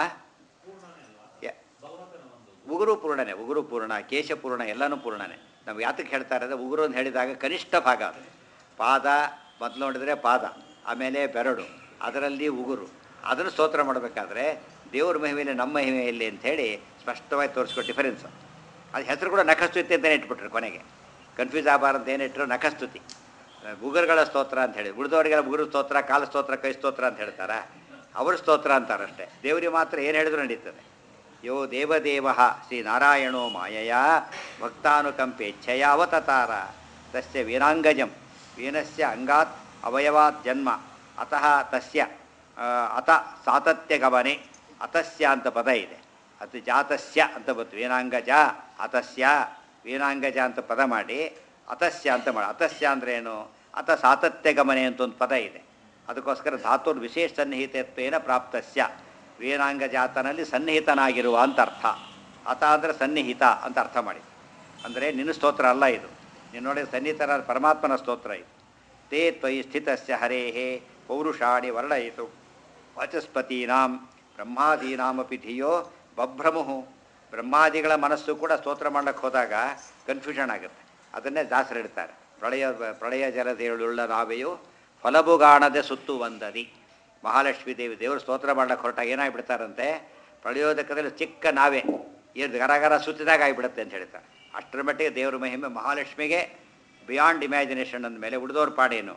ಯ- ಉಗುರು ಪೂರ್ಣನೇ ಉಗುರು ಪೂರ್ಣ ಕೇಶ ಪೂರ್ಣ ಎಲ್ಲನೂ ಪೂರ್ಣನೇ ನಾವು ಯಾತಕ್ಕೆ ಹೇಳ್ತಾರೆ ಅಂದರೆ ಉಗುರು ಅಂತ ಹೇಳಿದಾಗ ಕನಿಷ್ಠ ಭಾಗ ಅದು ಪಾದ ಮೊದಲು ನೋಡಿದರೆ ಪಾದ ಆಮೇಲೆ ಬೆರಡು ಅದರಲ್ಲಿ ಉಗುರು ಅದನ್ನು ಸ್ತೋತ್ರ ಮಾಡಬೇಕಾದ್ರೆ ದೇವ್ರ ಮಹಿಮೆಯಲ್ಲಿ ನಮ್ಮ ಮಹಿಮೆಯಲ್ಲಿ ಅಂಥೇಳಿ ಸ್ಪಷ್ಟವಾಗಿ ತೋರಿಸ್ಕೊಟ್ಟು ಡಿಫರೆನ್ಸ್ ಅದು ಹೆಸರು ಕೂಡ ನಖಸ್ತುತಿ ಅಂತಲೇ ಇಟ್ಬಿಟ್ರು ಕೊನೆಗೆ ಕನ್ಫ್ಯೂಸ್ ಆಗಬಾರ್ದು ಏನಿಟ್ರು ನಖಸ್ತುತಿ ಉಗುರುಗಳ ಸ್ತೋತ್ರ ಅಂತ ಹೇಳಿ ಉಳಿದವರಿಗೆಲ್ಲ ಉಗುರು ಸ್ತೋತ್ರ ಕಾಲು ಸ್ತೋತ್ರ ಕೈ ಸ್ತೋತ್ರ ಅಂತ ಹೇಳ್ತಾರೆ ಅವ್ರ ಸ್ತೋತ್ರ ಅಂತಾರಷ್ಟೇ ದೇವರಿಗೆ ಮಾತ್ರ ಏನು ಹೇಳಿದ್ರು ನಡೀತದೆ ಯೋ ದೇವದೇವ ಶ್ರೀ ನಾರಾಯಣೋ ಮಾಯಯ ಭಕ್ತಾನುಕಂಪೇಚ್ಛಯ ಅವತತಾರ ತಸ್ಯ ವೀರಾಂಗಜಂ ವೀನಸ್ಯ ಅಂಗಾತ್ ಅವಯವಾತ್ ಜನ್ಮ ಅತಃ ತಸ್ಯ ಆ, ಅತ ಸಾತತ್ಯಗಮನೆ ಅತಸ್ಯ ಅಂತ ಪದ ಇದೆ ಅದು ಜಾತಸ್ಯ ಅಂತ ಬಂತು ವೀನಾಂಗಜ ಅತಸ್ಯ ವೀನಾಂಗಜ ಅಂತ ಪದ ಮಾಡಿ ಅತಸ್ಯ ಅಂತ ಮಾಡಿ ಅತಸ್ಯ ಅಂದ್ರೆ ಏನು ಅತ ಸಾತತ್ಯ ಗಮನೆ ಅಂತ ಒಂದು ಪದ ಇದೆ ಅದಕ್ಕೋಸ್ಕರ ಧಾತುರ್ ವಿಶೇಷ ಸನ್ನಿಹಿತತ್ವೇನ ಪ್ರಾಪ್ತಸ್ಯ ವೀನಾಂಗಜಾತನಲ್ಲಿ ಸನ್ನಿಹಿತನಾಗಿರುವ ಅಂತ ಅರ್ಥ ಅತ ಅಂದರೆ ಸನ್ನಿಹಿತ ಅಂತ ಅರ್ಥ ಮಾಡಿ ಅಂದರೆ ನಿನ್ನ ಸ್ತೋತ್ರ ಅಲ್ಲ ಇದು ನೀನು ನೋಡಿ ಸನ್ನಿಹಿತನ ಪರಮಾತ್ಮನ ಸ್ತೋತ್ರ ಇದು ತೇ ತ್ವಯಿ ಸ್ಥಿತಸ್ಯ ಹರೇಹೇ ಪೌರುಷಾಣಿ ವರ್ಣಯಿತು ವಾಚಸ್ಪತೀನಾಂ ಬ್ರಹ್ಮಾದೀನಾಮಪಿ ಧಿಯೋ ಬಭ್ರಮು ಬ್ರಹ್ಮಾದಿಗಳ ಮನಸ್ಸು ಕೂಡ ಸ್ತೋತ್ರ ಮಾಡಕ್ಕೆ ಹೋದಾಗ ಕನ್ಫ್ಯೂಷನ್ ಆಗುತ್ತೆ ಅದನ್ನೇ ದಾಸರು ಹೇಳ್ತಾರೆ ಪ್ರಳಯ ಪ್ರಳಯ ಜಲದೇಳುಳ್ಳ ನಾವೆಯು ಫಲಬುಗಾಣದೆ ಸುತ್ತು ಬಂದದಿ ಮಹಾಲಕ್ಷ್ಮೀ ದೇವಿ ದೇವರು ಸ್ತೋತ್ರ ಮಾಡಕ್ಕೆ ಹೊರಟಾಗ ಏನಾಗ್ಬಿಡ್ತಾರಂತೆ ಪ್ರಳಯೋದಕದಲ್ಲಿ ಚಿಕ್ಕ ನಾವೇ ಏನು ಗರಗರ ಸುತ್ತಿದಾಗ ಆಗಿಬಿಡುತ್ತೆ ಅಂತ ಹೇಳ್ತಾರೆ ಅಷ್ಟರ ಮಟ್ಟಿಗೆ ದೇವರ ಮಹಿಮೆ ಮಹಾಲಕ್ಷ್ಮಿಗೆ ಬಿಯಾಂಡ್ ಇಮ್ಯಾಜಿನೇಷನ್ ಅಂದಮೇಲೆ ಉಳಿದೋರ್ ಪಾಡೇನು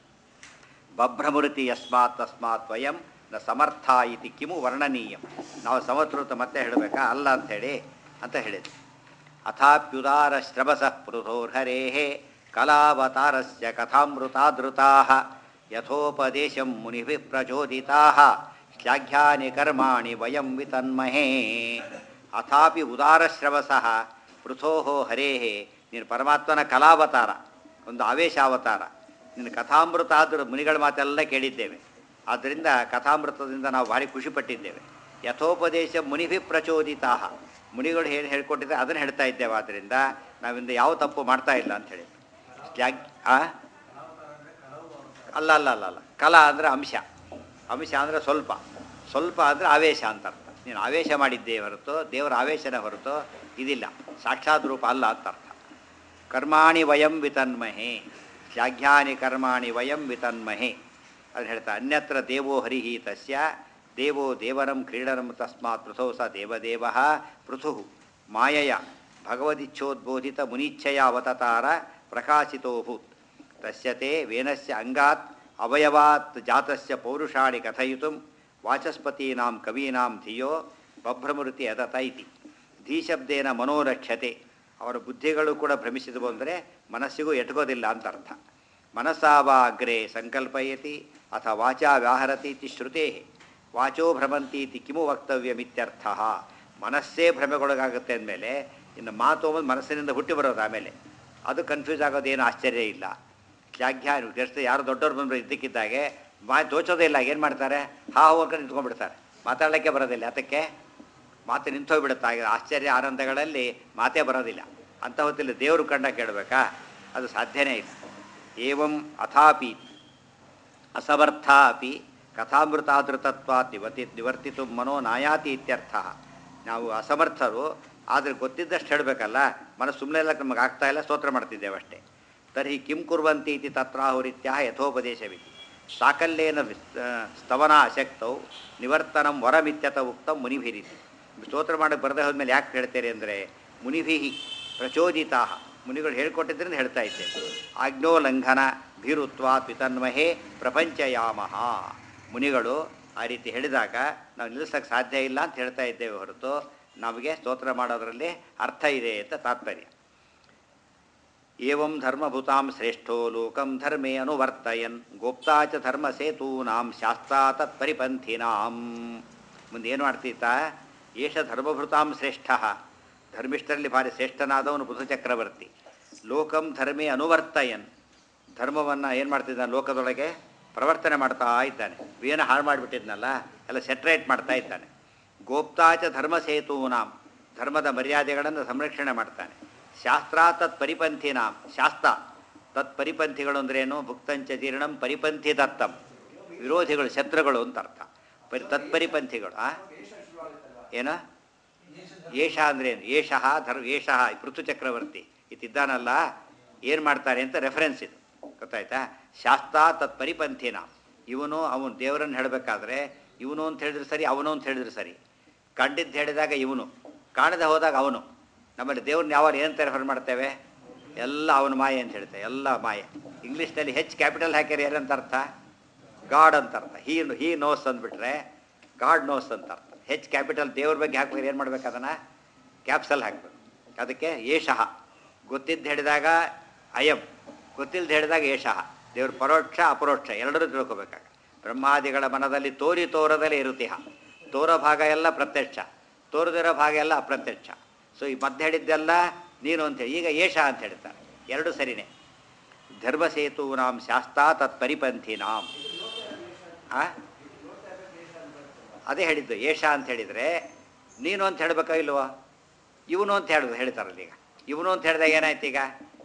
ಬಭ್ರಮೃತಿ ಯಸ್ಮಾತ್ ತಸ್ಮಾತ್ ವಯಂ ನ ಸಮರ್ಥ ಇತಿ ಕಿಮು ವರ್ಣನೀಯಂ ನಾವು ಸಮತೃತ ಮತ್ತೆ ಹೇಳಬೇಕಾ ಅಲ್ಲ ಅಂಥೇಳಿ ಅಂತ ಹೇಳಿದ್ವಿ ಅಥಾಪ್ಯುದಾರ ಶ್ರವಸ ಪೃಥೋರ್ಹರೇ ಕಲಾವತಾರಸ್ಯ ಕಥಾಮೃತಾದೃತಾ ಯಥೋಪದೇಶಂ ಮುನಿಭಿಃ ಪ್ರಚೋದಿತಾ ಶ್ಲಾಘ್ಯಾನಿ ಕರ್ಮಾಣಿ ವಯಂ ವಿತನ್ಮಹೇ ಅಥಾಪಿ ಉದಾರಶ್ರವಸಃ ಪೃಥೋ ಹರೇ ನೀನು ಪರಮಾತ್ಮನ ಕಲಾವತಾರ ಒಂದು ಆವೇಶಾವತಾರ ನಿನ್ನ ಕಥಾಮೃತ ಆದರೂ ಮುನಿಗಳ ಮಾತೆಲ್ಲ ಕೇಳಿದ್ದೇವೆ ಆದ್ದರಿಂದ ಕಥಾಮೃತದಿಂದ ನಾವು ಭಾರಿ ಖುಷಿಪಟ್ಟಿದ್ದೇವೆ ಯಥೋಪದೇಶ ಮುನಿಭಿ ಪ್ರಚೋದಿತಾ ಮುನಿಗಳು ಏನು ಹೇಳ್ಕೊಟ್ಟಿದ್ರೆ ಅದನ್ನು ಹೇಳ್ತಾ ಇದ್ದೇವೆ ಆದ್ದರಿಂದ ನಾವಿಂದ ಯಾವ ತಪ್ಪು ಮಾಡ್ತಾ ಇಲ್ಲ ಅಂತ ಹೇಳಿ ತ್ಯಾಗ್ ಆ? ಅಲ್ಲ ಅಲ್ಲ ಅಲ್ಲ ಅಲ್ಲ ಕಲಾ ಅಂದರೆ ಅಂಶ ಅಂಶ ಅಂದರೆ ಸ್ವಲ್ಪ ಸ್ವಲ್ಪ ಅಂದರೆ ಆವೇಶ ಅಂತ ಅರ್ಥ ನೀನು ಆವೇಶ ಮಾಡಿದ್ದೇ ಹೊರತು ದೇವರ ಆವೇಶನ ಹೊರತು ಇದಿಲ್ಲ ಸಾಕ್ಷಾತ್ ರೂಪ ಅಲ್ಲ ಅಂತ ಅರ್ಥ ಕರ್ಮಾಣಿ ವಯಂ ವಿತನ್ಮಹೆ ಶ್ಲಾಘ್ಯಾನಿ ಕರ್ಮಾಣಿ ವಯಂ ವಿತನ್ಮಹೆ ಅದು ಹೇಳ್ತಾ ಅನ್ಯತ್ರ ದೇವೋ ಹರಿಹಿ ತಸ್ಯ ದೇವೋ ದೇವರಂ ಕ್ರೀಡನಂ ತಸ್ಮಾತ್ ಪೃಥೋ ಸ ದೇವದೇವ ಪೃಥು ಮಾಯಯ ಭಗವದಿಚ್ಛೋದ್ಬೋಧಿತ ಮುನಿಚ್ಛಯ ಅವತತಾರ ಪ್ರಕಾಶಿತೋಭೂತ್ ತಸ್ಯ ತೇ ವೇನಸ್ಯ ಅಂಗಾತ್ ಅವಯವಾತ್ ಜಾತಸ್ಯ ಪೌರುಷಾಣಿ ಕಥಯಿತು ವಾಚಸ್ಪತೀನಾಂ ಕವೀನಾಂ ಧಿಯೋ ಬಭ್ರಮೃತಿ ಅದತ ಇತಿ ಧೀಶಬ್ದೇನ ಮನೋರಕ್ಷತೆ ಅವರ ಬುದ್ಧಿಗಳು ಕೂಡ ಭ್ರಮಿಸಿದವು ಅಂದರೆ ಮನಸ್ಸಿಗೂ ಎಟಗೋದಿಲ್ಲ ಅಂತ ಅರ್ಥ ಮನಸ್ಸಾವ ಅಗ್ರೆ ಸಂಕಲ್ಪಯತಿ ಅಥ ವಾಚಾ ವ್ಯಾಹರತಿ ಇತಿ ಶ್ರುತೇ ವಾಚೋ ಭ್ರಮಂತೀತಿ ಕಿಮು ವಕ್ತವ್ಯಮಿತ್ಯರ್ಥ ಮನಸ್ಸೇ ಭ್ರಮೆಗೊಳಗಾಗುತ್ತೆ ಅಂದಮೇಲೆ ಇನ್ನು ಮಾತು ಅನ್ನೋದು ಮನಸ್ಸಿನಿಂದ ಹುಟ್ಟಿ ಬರೋದು ಆಮೇಲೆ ಅದು ಕನ್ಫ್ಯೂಸ್ ಆಗೋದೇನು ಆಶ್ಚರ್ಯ ಇಲ್ಲ ಶ್ಲಾಘ್ಯ ಎಷ್ಟು ಯಾರು ದೊಡ್ಡವ್ರು ಬಂದರು ಇದ್ದಕ್ಕಿದ್ದಾಗೆ ಮಾ ತೋಚೋದೇ ಇಲ್ಲ ಏನು ಮಾಡ್ತಾರೆ ಹಾ ಹೋಗ್ಕೊಂಡು ನಿಂತ್ಕೊಂಡ್ಬಿಡ್ತಾರೆ ಮಾತಾಡಲಿಕ್ಕೆ ಬರೋದಿಲ್ಲ ಅದಕ್ಕೆ ಮಾತು ನಿಂತೋಗ್ಬಿಡುತ್ತೆ ಆಗ ಆಶ್ಚರ್ಯ ಆನಂದಗಳಲ್ಲಿ ಮಾತೇ ಬರೋದಿಲ್ಲ ಅಂಥ ಹೊತ್ತಲ್ಲಿ ದೇವರು ಕಂಡ ಕೇಳಬೇಕಾ ಅದು ಸಾಧ್ಯನೇ ಇಲ್ಲ ಏವಂ ಅಥಾಪಿ ಅಸಮರ್ಥ ಅಪಿ ಕಥಾಮೃತಾದೃತತ್ವಾತ್ ನಿವರ್ತಿ ನಿವರ್ತಿತು ಮನೋ ನಾಯಾತಿ ಇತ್ಯರ್ಥ ನಾವು ಅಸಮರ್ಥರು ಆದರೆ ಗೊತ್ತಿದ್ದಷ್ಟು ಹೇಳಬೇಕಲ್ಲ ಮನಸ್ಸು ಸುಮ್ಮನೆ ಎಲ್ಲ ನಮಗೆ ಆಗ್ತಾ ಇಲ್ಲ ಸ್ತೋತ್ರ ಮಾಡ್ತಿದ್ದೇವೆ ಅಷ್ಟೇ ತರ್ಹಿ ಕಿಂ ಕುರ್ವಂತಿ ಇತಿ ತತ್ರಾಹುರಿತ್ಯ ಯಥೋಪದೇಶವಿತಿ ಸಾಕಲ್ಯೇನ ವಿಸ್ ಸ್ತವನ ಅಶಕ್ತೌ ನಿವರ್ತನಂ ವರಮಿತ್ಯತ ಉಕ್ತಂ ಮುನಿಭಿರಿತಿ ಸ್ತೋತ್ರ ಮಾಡಕ್ಕೆ ಬರದೇ ಹೋದ್ಮೇಲೆ ಯಾಕೆ ಹೇಳ್ತೀರಿ ಅಂದರೆ ಮುನಿಭಿ ಪ್ರಚೋದಿತಾ ಮುನಿಗಳು ಹೇಳ್ಕೊಟ್ಟಿದ್ರಿಂದ ಹೇಳ್ತಾ ಇದ್ದೇವೆ ಆಜ್ಞೋಲ್ಲಂಘನ ಭೀರುತ್ವಾತ್ ವಿತನ್ಮಹೇ ಪ್ರಪಂಚಯಾಮಹ ಮುನಿಗಳು ಆ ರೀತಿ ಹೇಳಿದಾಗ ನಾವು ನಿಲ್ಲಿಸಕ್ಕೆ ಸಾಧ್ಯ ಇಲ್ಲ ಅಂತ ಹೇಳ್ತಾ ಇದ್ದೇವೆ ಹೊರತು ನಮಗೆ ಸ್ತೋತ್ರ ಮಾಡೋದರಲ್ಲಿ ಅರ್ಥ ಇದೆ ಅಂತ ತಾತ್ಪರ್ಯ ಏವಂ ಧರ್ಮಭೂತಾಂ ಶ್ರೇಷ್ಠೋ ಲೋಕಂ ಧರ್ಮೇ ಅನುವರ್ತಯನ್ ಗೋಪ್ತಾ ಚ ಧರ್ಮಸೇತೂನಾಂ ಶಾಸ್ತ್ರಾ ತತ್ಪರಿಪಂಥಿನಾಂ ಮುಂದೆ ಏನು ಮಾಡ್ತೀತ ಏಷ ಧರ್ಮಭೃತಾಂ ಶ್ರೇಷ್ಠ ಧರ್ಮಿಷ್ಠರಲ್ಲಿ ಭಾರಿ ಶ್ರೇಷ್ಠನಾದವನು ಬುಧ ಚಕ್ರವರ್ತಿ ಲೋಕಂ ಧರ್ಮೇ ಅನುವರ್ತಯನ್ ಧರ್ಮವನ್ನು ಏನು ಮಾಡ್ತಿದ್ದಾನೆ ಲೋಕದೊಳಗೆ ಪ್ರವರ್ತನೆ ಮಾಡ್ತಾ ಇದ್ದಾನೆ ಏನು ಹಾಳು ಮಾಡಿಬಿಟ್ಟಿದ್ನಲ್ಲ ಎಲ್ಲ ಸೆಟ್ರೇಟ್ ಮಾಡ್ತಾ ಇದ್ದಾನೆ ಗೋಪ್ತಾಚ ಧರ್ಮಸೇತೂನಾಂ ಧರ್ಮದ ಮರ್ಯಾದೆಗಳನ್ನು ಸಂರಕ್ಷಣೆ ಮಾಡ್ತಾನೆ ಶಾಸ್ತ್ರ ತತ್ ಪರಿಪಂಥಿನಾಂ ಶಾಸ್ತ್ರ ತತ್ ಪರಿಪಂಥಿಗಳು ಅಂದ್ರೇನು ಭುಕ್ತಂಚ ಜೀರ್ಣಂ ಪರಿಪಂಥಿ ದತ್ತಂ ವಿರೋಧಿಗಳು ಶತ್ರುಗಳು ಅಂತ ಅರ್ಥ ಪರಿ ತತ್ಪರಿಪಂಥಿಗಳು ಆ ಏನ ಏಷ ಅಂದ್ರೇನು ಏಷಃ ಧರ್ ಏಷಃ ಪೃಥು ಚಕ್ರವರ್ತಿ ಇತ್ತಿದ್ದಾನಲ್ಲ ಏನು ಮಾಡ್ತಾರೆ ಅಂತ ರೆಫರೆನ್ಸ್ ಇದು ಗೊತ್ತಾಯ್ತಾ ಶಾಸ್ತ್ರ ತತ್ ಪರಿಪಂಥಿನ ಇವನು ಅವನು ದೇವರನ್ನು ಹೇಳಬೇಕಾದ್ರೆ ಇವನು ಅಂತ ಹೇಳಿದ್ರೆ ಸರಿ ಅವನು ಅಂತ ಹೇಳಿದ್ರೆ ಸರಿ ಕಂಡಿದ್ದು ಹೇಳಿದಾಗ ಇವನು ಕಾಣದೆ ಹೋದಾಗ ಅವನು ನಮ್ಮಲ್ಲಿ ದೇವ್ರನ್ನ ಯಾವಾಗ ಏನಂತ ರೆಫರ್ ಮಾಡ್ತೇವೆ ಎಲ್ಲ ಅವನ ಮಾಯೆ ಅಂತ ಹೇಳ್ತೇವೆ ಎಲ್ಲ ಮಾಯೆ ಇಂಗ್ಲೀಷ್ನಲ್ಲಿ ಹೆಚ್ಚು ಕ್ಯಾಪಿಟಲ್ ಹಾಕ್ಯಾರ ಏನಂತ ಅರ್ಥ ಗಾಡ್ ಅಂತ ಅರ್ಥ ಹೀ ಹೀ ನೋಸ್ ಅಂದ್ಬಿಟ್ರೆ ಗಾಡ್ ನೋಸ್ ಅಂತ ಅರ್ಥ ಹೆಚ್ಚು ಕ್ಯಾಪಿಟಲ್ ದೇವ್ರ ಬಗ್ಗೆ ಹಾಕ್ಬೇಕು ಏನು ಮಾಡ್ಬೇಕು ಅದನ್ನು ಕ್ಯಾಪ್ಸಲ್ ಹಾಕಬೇಕು ಅದಕ್ಕೆ ಏಷಃ ಗೊತ್ತಿದ್ದು ಹೇಳಿದಾಗ ಅಯಂ ಗೊತ್ತಿಲ್ಲದೆ ಹೇಳಿದಾಗ ಏಷಃ ದೇವ್ರ ಪರೋಕ್ಷ ಅಪರೋಕ್ಷ ಎರಡರೂ ತಿಳ್ಕೊಬೇಕಾಗ ಬ್ರಹ್ಮಾದಿಗಳ ಮನದಲ್ಲಿ ತೋರಿ ತೋರದಲ್ಲೇ ಇರುತಿಹ ತೋರೋ ಭಾಗ ಎಲ್ಲ ಪ್ರತ್ಯಕ್ಷ ತೋರದಿರೋ ಭಾಗ ಎಲ್ಲ ಅಪ್ರತ್ಯಕ್ಷ ಸೊ ಈ ಮಧ್ಯೆ ಹೇಳಿದ್ದೆಲ್ಲ ನೀನು ಅಂತೇಳಿ ಈಗ ಏಷ ಅಂತ ಹೇಳ್ತಾರೆ ಎರಡು ಸರಿನೇ ಧರ್ಮಸೇತೂನಾಂ ಶಾಸ್ತಾ ತತ್ ಪರಿಪಂಥಿನಾಂ ಆ ಅದೇ ಹೇಳಿದ್ದು ಏಷ ಅಂತ ಹೇಳಿದರೆ ನೀನು ಅಂತ ಹೇಳ್ಬೇಕಾ ಇಲ್ವೋ ಇವನು ಅಂತ ಹೇಳಿದ್ರು ಹೇಳ್ತಾರಲ್ಲ ಈಗ ಇವನು ಅಂತ ಹೇಳಿದಾಗ ಏನಾಯ್ತು ಈಗ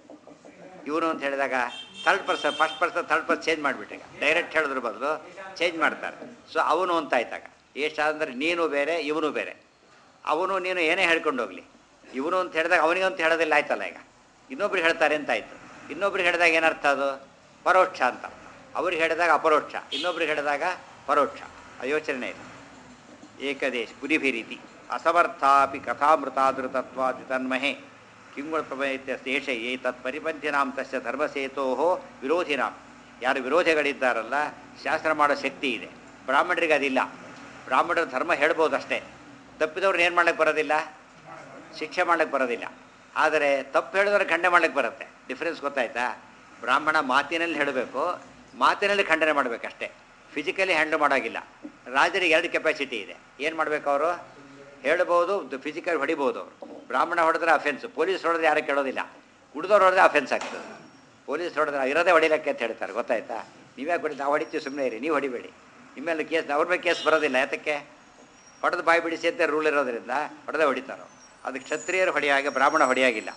ಇವನು ಅಂತ ಹೇಳಿದಾಗ third person first person third person change ಮಾಡಿಬಿಟ್ಟಾಗ ಡೈರೆಕ್ಟ್ ಹೇಳಿದ್ರ ಬದಲು ಚೇಂಜ್ ಮಾಡ್ತಾರೆ ಸೊ ಅವನು ಅಂತ ಆಯ್ತಾಗ ಏಷ ಅಂದರೆ ನೀನು ಬೇರೆ ಇವನು ಬೇರೆ ಅವನು ನೀನು ಏನೇ ಹೇಳ್ಕೊಂಡು ಹೋಗಲಿ ಇವನು ಅಂತ ಹೇಳಿದಾಗ ಅವನಿಗೆ ಅಂತ ಹೇಳೋದಿಲ್ಲ ಆಯ್ತಲ್ಲ ಈಗ ಇನ್ನೊಬ್ರಿಗೆ ಹೇಳ್ತಾರೆ ಅಂತ ಆಯಿತು ಇನ್ನೊಬ್ರಿಗೆ ಹೇಳಿದಾಗ ಏನರ್ಥ ಅದು ಪರೋಕ್ಷ ಅಂತ ಅವ್ರಿಗೆ ಹೇಳಿದಾಗ ಅಪರೋಕ್ಷ ಇನ್ನೊಬ್ರಿಗೆ ಹೇಳಿದಾಗ ಪರೋಕ್ಷ ಆ ಯೋಚನೆ ಇದೆ ಏಕದೇಶ ಪುರಿಭಿರೀತಿ ಅಸಮರ್ಥಾಪಿ ಕಥಾಮೃತಾದೃತತ್ವಾದಿ ತನ್ಮಹೆ ಕಿಂಗುಳಪ್ರಮೇತ್ಯೇಷ ಏತತ್ ಪರಿಪಂಥಿನಾಂ ತಸ್ಯ ಧರ್ಮಸೇತೋ ವಿರೋಧಿನಾಂ ಯಾರು ವಿರೋಧಿಗಳಿದ್ದಾರಲ್ಲ ಶಾಸ್ತ್ರ ಮಾಡೋ ಶಕ್ತಿ ಇದೆ ಬ್ರಾಹ್ಮಣರಿಗೆ ಅದಿಲ್ಲ ಬ್ರಾಹ್ಮಣರ ಧರ್ಮ ಹೇಳ್ಬೋದು ಅಷ್ಟೇ ತಪ್ಪಿದವ್ರನ್ನ ಏನು ಮಾಡ್ಲಿಕ್ಕೆ ಬರೋದಿಲ್ಲ ಶಿಕ್ಷೆ ಮಾಡ್ಲಿಕ್ಕೆ ಬರೋದಿಲ್ಲ ಆದರೆ ತಪ್ಪು ಹೇಳಿದವ್ರು ಖಂಡನೆ ಮಾಡ್ಲಿಕ್ಕೆ ಬರುತ್ತೆ ಡಿಫ್ರೆನ್ಸ್ ಗೊತ್ತಾಯ್ತಾ ಬ್ರಾಹ್ಮಣ ಮಾತಿನಲ್ಲಿ ಹೇಳಬೇಕು ಮಾತಿನಲ್ಲಿ ಖಂಡನೆ ಮಾಡಬೇಕಷ್ಟೇ ಫಿಸಿಕಲಿ ಹ್ಯಾಂಡಲ್ ಮಾಡೋಗಿಲ್ಲ ರಾಜರಿಗೆ ಎರಡು ಕೆಪಾಸಿಟಿ ಇದೆ ಏನು ಮಾಡಬೇಕು ಅವರು ಹೇಳ್ಬೋದು ಫಿಸಿಕಲ್ ಹೊಡಿಬೋದು ಅವರು ಬ್ರಾಹ್ಮಣ ಹೊಡೆದ್ರೆ ಅಫೆನ್ಸ್ ಪೊಲೀಸ್ ಹೊಡೆದ್ರೆ ಯಾರು ಕೇಳೋದಿಲ್ಲ ಉಳಿದವ್ರು ಹೊಡೆದ್ರೆ ಅಫೆನ್ಸ್ ಆಗ್ತದೆ ಪೊಲೀಸ್ ಹೊಡೆದ್ರೆ ಇರೋದೇ ಹೊಡಿಲಕ್ಕೆ ಅಂತ ಹೇಳ್ತಾರೆ ಗೊತ್ತಾಯ್ತಾ ನೀವೇ ಹೊಡಿ ನಾವು ಹೊಡಿತೀವಿ ಸುಮ್ಮನೆ ಇರಿ ನೀವು ಹೊಡಿಬೇಡಿ ನಿಮ್ಮೇಲೆ ಕೇಸ್ ಅವ್ರ ಮೇಲೆ ಕೇಸ್ ಬರೋದಿಲ್ಲ ಯಾತಕ್ಕೆ ಹೊಡೆದು ಬಾಯಿ ಬಿಡಿಸಿ ಅಂತ ರೂಲ್ ಇರೋದ್ರಿಂದ ಹೊಡೆದೇ ಹೊಡಿತಾರೋ ಅದು ಕ್ಷತ್ರಿಯರು ಹೊಡೆಯಾಗೆ ಬ್ರಾಹ್ಮಣ ಹೊಡೆಯಾಗಿಲ್ಲ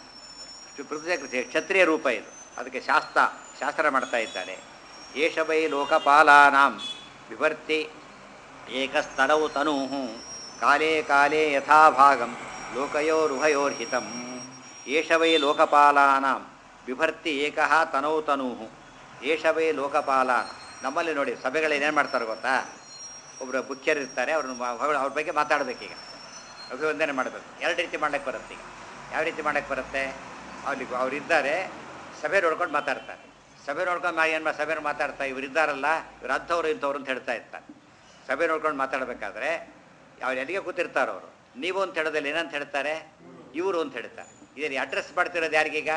ಪೃಥ್ವಿ ಕ್ಷತ್ರಿಯ ರೂಪ ಇದು ಅದಕ್ಕೆ ಶಾಸ್ತ್ರ ಶಾಸ್ತ್ರ ಮಾಡ್ತಾ ಇದ್ದಾರೆ ಏಷ ವೈ ಲೋಕಪಾಲಾನಾಂ ವಿಭರ್ತಿ ಏಕಸ್ತನವು ತನೂ ಕಾಲೇ ಕಾಲೇ ಯಥಾಭಾಗಂ ಲೋಕಯೋರುಭಯೋರ್ಹಿತಂ ಏಷ ವೈ ಲೋಕಪಾಲಾನಾಂ ವಿಭರ್ತಿ ಏಕಃ ತನೌ ತನೂ ಏಷ ವೈ ಲೋಕಪಾಲಾನ ನಮ್ಮಲ್ಲಿ ನೋಡಿ ಸಭೆಗಳೇನೇನು ಮಾಡ್ತಾರೆ ಗೊತ್ತಾ ಒಬ್ಬರು ಮುಖ್ಯರು ಇರ್ತಾರೆ ಅವ್ರನ್ನ ಅವ್ರ ಬಗ್ಗೆ ಮಾತಾಡಬೇಕೀಗ ಅಭಿವಂದನೆ ಮಾಡಬೇಕು ಎರಡು ರೀತಿ ಮಾಡಕ್ಕೆ ಬರುತ್ತೆ ಈಗ ಯಾವ ರೀತಿ ಮಾಡಕ್ಕೆ ಬರುತ್ತೆ ಅವ್ರಿಗೆ ಅವರಿದ್ದಾರೆ ಸಭೆ ನೋಡ್ಕೊಂಡು ಮಾತಾಡ್ತಾರೆ ಸಭೆ ನೋಡ್ಕೊಂಡು ಏನು ಮಾ ಸಭೆ ಮಾತಾಡ್ತಾ ಇವ್ರು ಇದ್ದಾರಲ್ಲ ಇವ್ರು ಅಂಥವ್ರು ಇಂಥವ್ರು ಅಂತ ಹೇಳ್ತಾ ಇರ್ತಾರೆ ಸಭೆ ನೋಡ್ಕೊಂಡು ಮಾತಾಡಬೇಕಾದ್ರೆ ಅವ್ರು ಎಲ್ಲಿಗೆ ಕೂತಿರ್ತಾರೆ ಅವರು ನೀವು ಅಂತ ಹೇಳೋದಿಲ್ಲ ಏನಂತ ಹೇಳ್ತಾರೆ ಇವರು ಅಂತ ಹೇಳ್ತಾರೆ ಇದನ್ನು ಅಡ್ರೆಸ್ ಮಾಡ್ತಿರೋದು ಯಾರಿಗೀಗ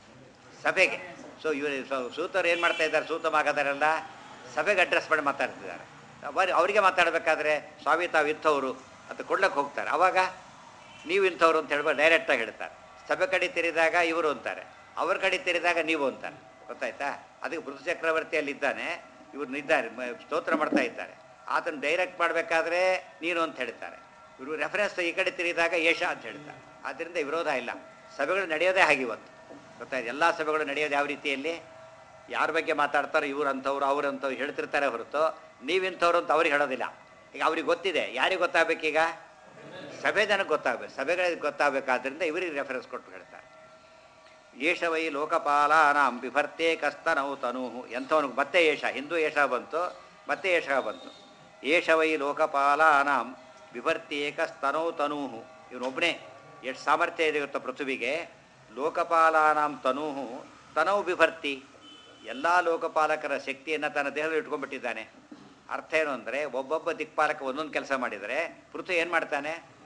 ಸಭೆಗೆ ಸೊ ಇವರು ಸೂತರು ಏನು ಮಾಡ್ತಾ ಇದ್ದಾರೆ ಸೂತ ಮಾಗದಾರೆಲ್ಲ ಸಭೆಗೆ ಅಡ್ರೆಸ್ ಮಾಡಿ ಮಾತಾಡ್ತಿದ್ದಾರೆ ಬರೀ ಅವರಿಗೆ ಮಾತಾಡಬೇಕಾದ್ರೆ ಸ್ವಾಮಿ ತಾವು ಇಂಥವ್ರು ಅಂತ ಕೊಡ್ಲಕ್ಕೆ ಹೋಗ್ತಾರೆ ಅವಾಗ ನೀವು ಇಂಥವ್ರು ಅಂತ ಹೇಳ್ಬೋದು ಡೈರೆಕ್ಟಾಗಿ ಹೇಳ್ತಾರೆ ಸಭೆ ಕಡೆ ತಿರಿದಾಗ ಇವರು ಅಂತಾರೆ ಅವ್ರ ಕಡೆ ತಿರಿದಾಗ ನೀವು ಅಂತಾರೆ ಗೊತ್ತಾಯ್ತಾ ಅದಕ್ಕೆ ಮೃದು ಚಕ್ರವರ್ತಿಯಲ್ಲಿ ಇದ್ದಾನೆ ಇವ್ರನ್ನ ಇದ್ದಾರೆ ಮ- ಸ್ತೋತ್ರ ಮಾಡ್ತಾ ಇದ್ದಾರೆ ಆತನ ಡೈರೆಕ್ಟ್ ಮಾಡಬೇಕಾದ್ರೆ ನೀನು ಅಂತ ಹೇಳ್ತಾರೆ ಇವರು ರೆಫರೆನ್ಸ್ ಈ ಕಡೆ ತಿರುಗಿದಾಗ ಯಶ ಅಂತ ಹೇಳ್ತಾರೆ ಆದ್ದರಿಂದ ವಿರೋಧ ಇಲ್ಲ ಸಭೆಗಳು ನಡೆಯೋದೇ ಹಾಗೆ ಇವತ್ತು ಗೊತ್ತಾಯ್ತು ಎಲ್ಲ ಸಭೆಗಳು ನಡೆಯೋದು ಯಾವ ರೀತಿಯಲ್ಲಿ ಯಾರ ಬಗ್ಗೆ ಮಾತಾಡ್ತಾರೋ ಇವ್ರು ಅಂಥವ್ರು ಅವ್ರು ಅಂಥವ್ರು ಹೇಳ್ತಿರ್ತಾರೆ ಹೊರತು ನೀವಿಂಥವ್ರು ಅಂತ ಅವ್ರಿಗೆ ಹೇಳೋದಿಲ್ಲ ಈಗ ಅವ್ರಿಗೆ ಗೊತ್ತಿದೆ ಯಾರಿಗೆ ಗೊತ್ತಾಗಬೇಕೀಗ ಸಭೆ ಜನಕ್ಕೆ ಗೊತ್ತಾಗಬೇಕು ಸಭೆಗಳಿಗೆ ಗೊತ್ತಾಗಬೇಕಾದ್ರಿಂದ ಇವರಿಗೆ ರೆಫರೆನ್ಸ್ ಕೊಟ್ಟು ಹೇಳ್ತಾರೆ ಏಷ ವೈ ಲೋಕಪಾಲಾನಾಂ ಬಿಭರ್ತೆ ಕಸ್ತನೌ ತನೂಹು ಎಂಥವನಿಗೆ ಮತ್ತೆ ಏಷ ಹಿಂದೂ ಏಷ ಬಂತು ಮತ್ತೆ ಏಷ ಬಂತು ಏಷ ವೈ ಲೋಕಪಾಲಾನಾಂ ಬಿಭರ್ತಿ ಏಕಸ್ತನೌ ತನೂಹು ಇವನೊಬ್ಬನೇ ಎಷ್ಟು ಸಾಮರ್ಥ್ಯ ಇದೆ ಗೊತ್ತಾ ಪೃಥ್ವಿಗೆ ಲೋಕಪಾಲಾನಾಂ ತನೂಹು ತನೌ ಬಿಭರ್ತಿ ಎಲ್ಲ ಲೋಕಪಾಲಕರ ಶಕ್ತಿಯನ್ನು ತನ್ನ ದೇಹದಲ್ಲಿ ಇಟ್ಕೊಂಡ್ಬಿಟ್ಟಿದ್ದಾನೆ ಅರ್ಥ ಏನು ಅಂದರೆ ಒಬ್ಬೊಬ್ಬ ದಿಕ್ಪಾಲಕ ಒಂದೊಂದು ಕೆಲಸ ಮಾಡಿದರೆ ಪೃಥ್ವಿ ಏನು ಮಾಡ್ತಾನೆ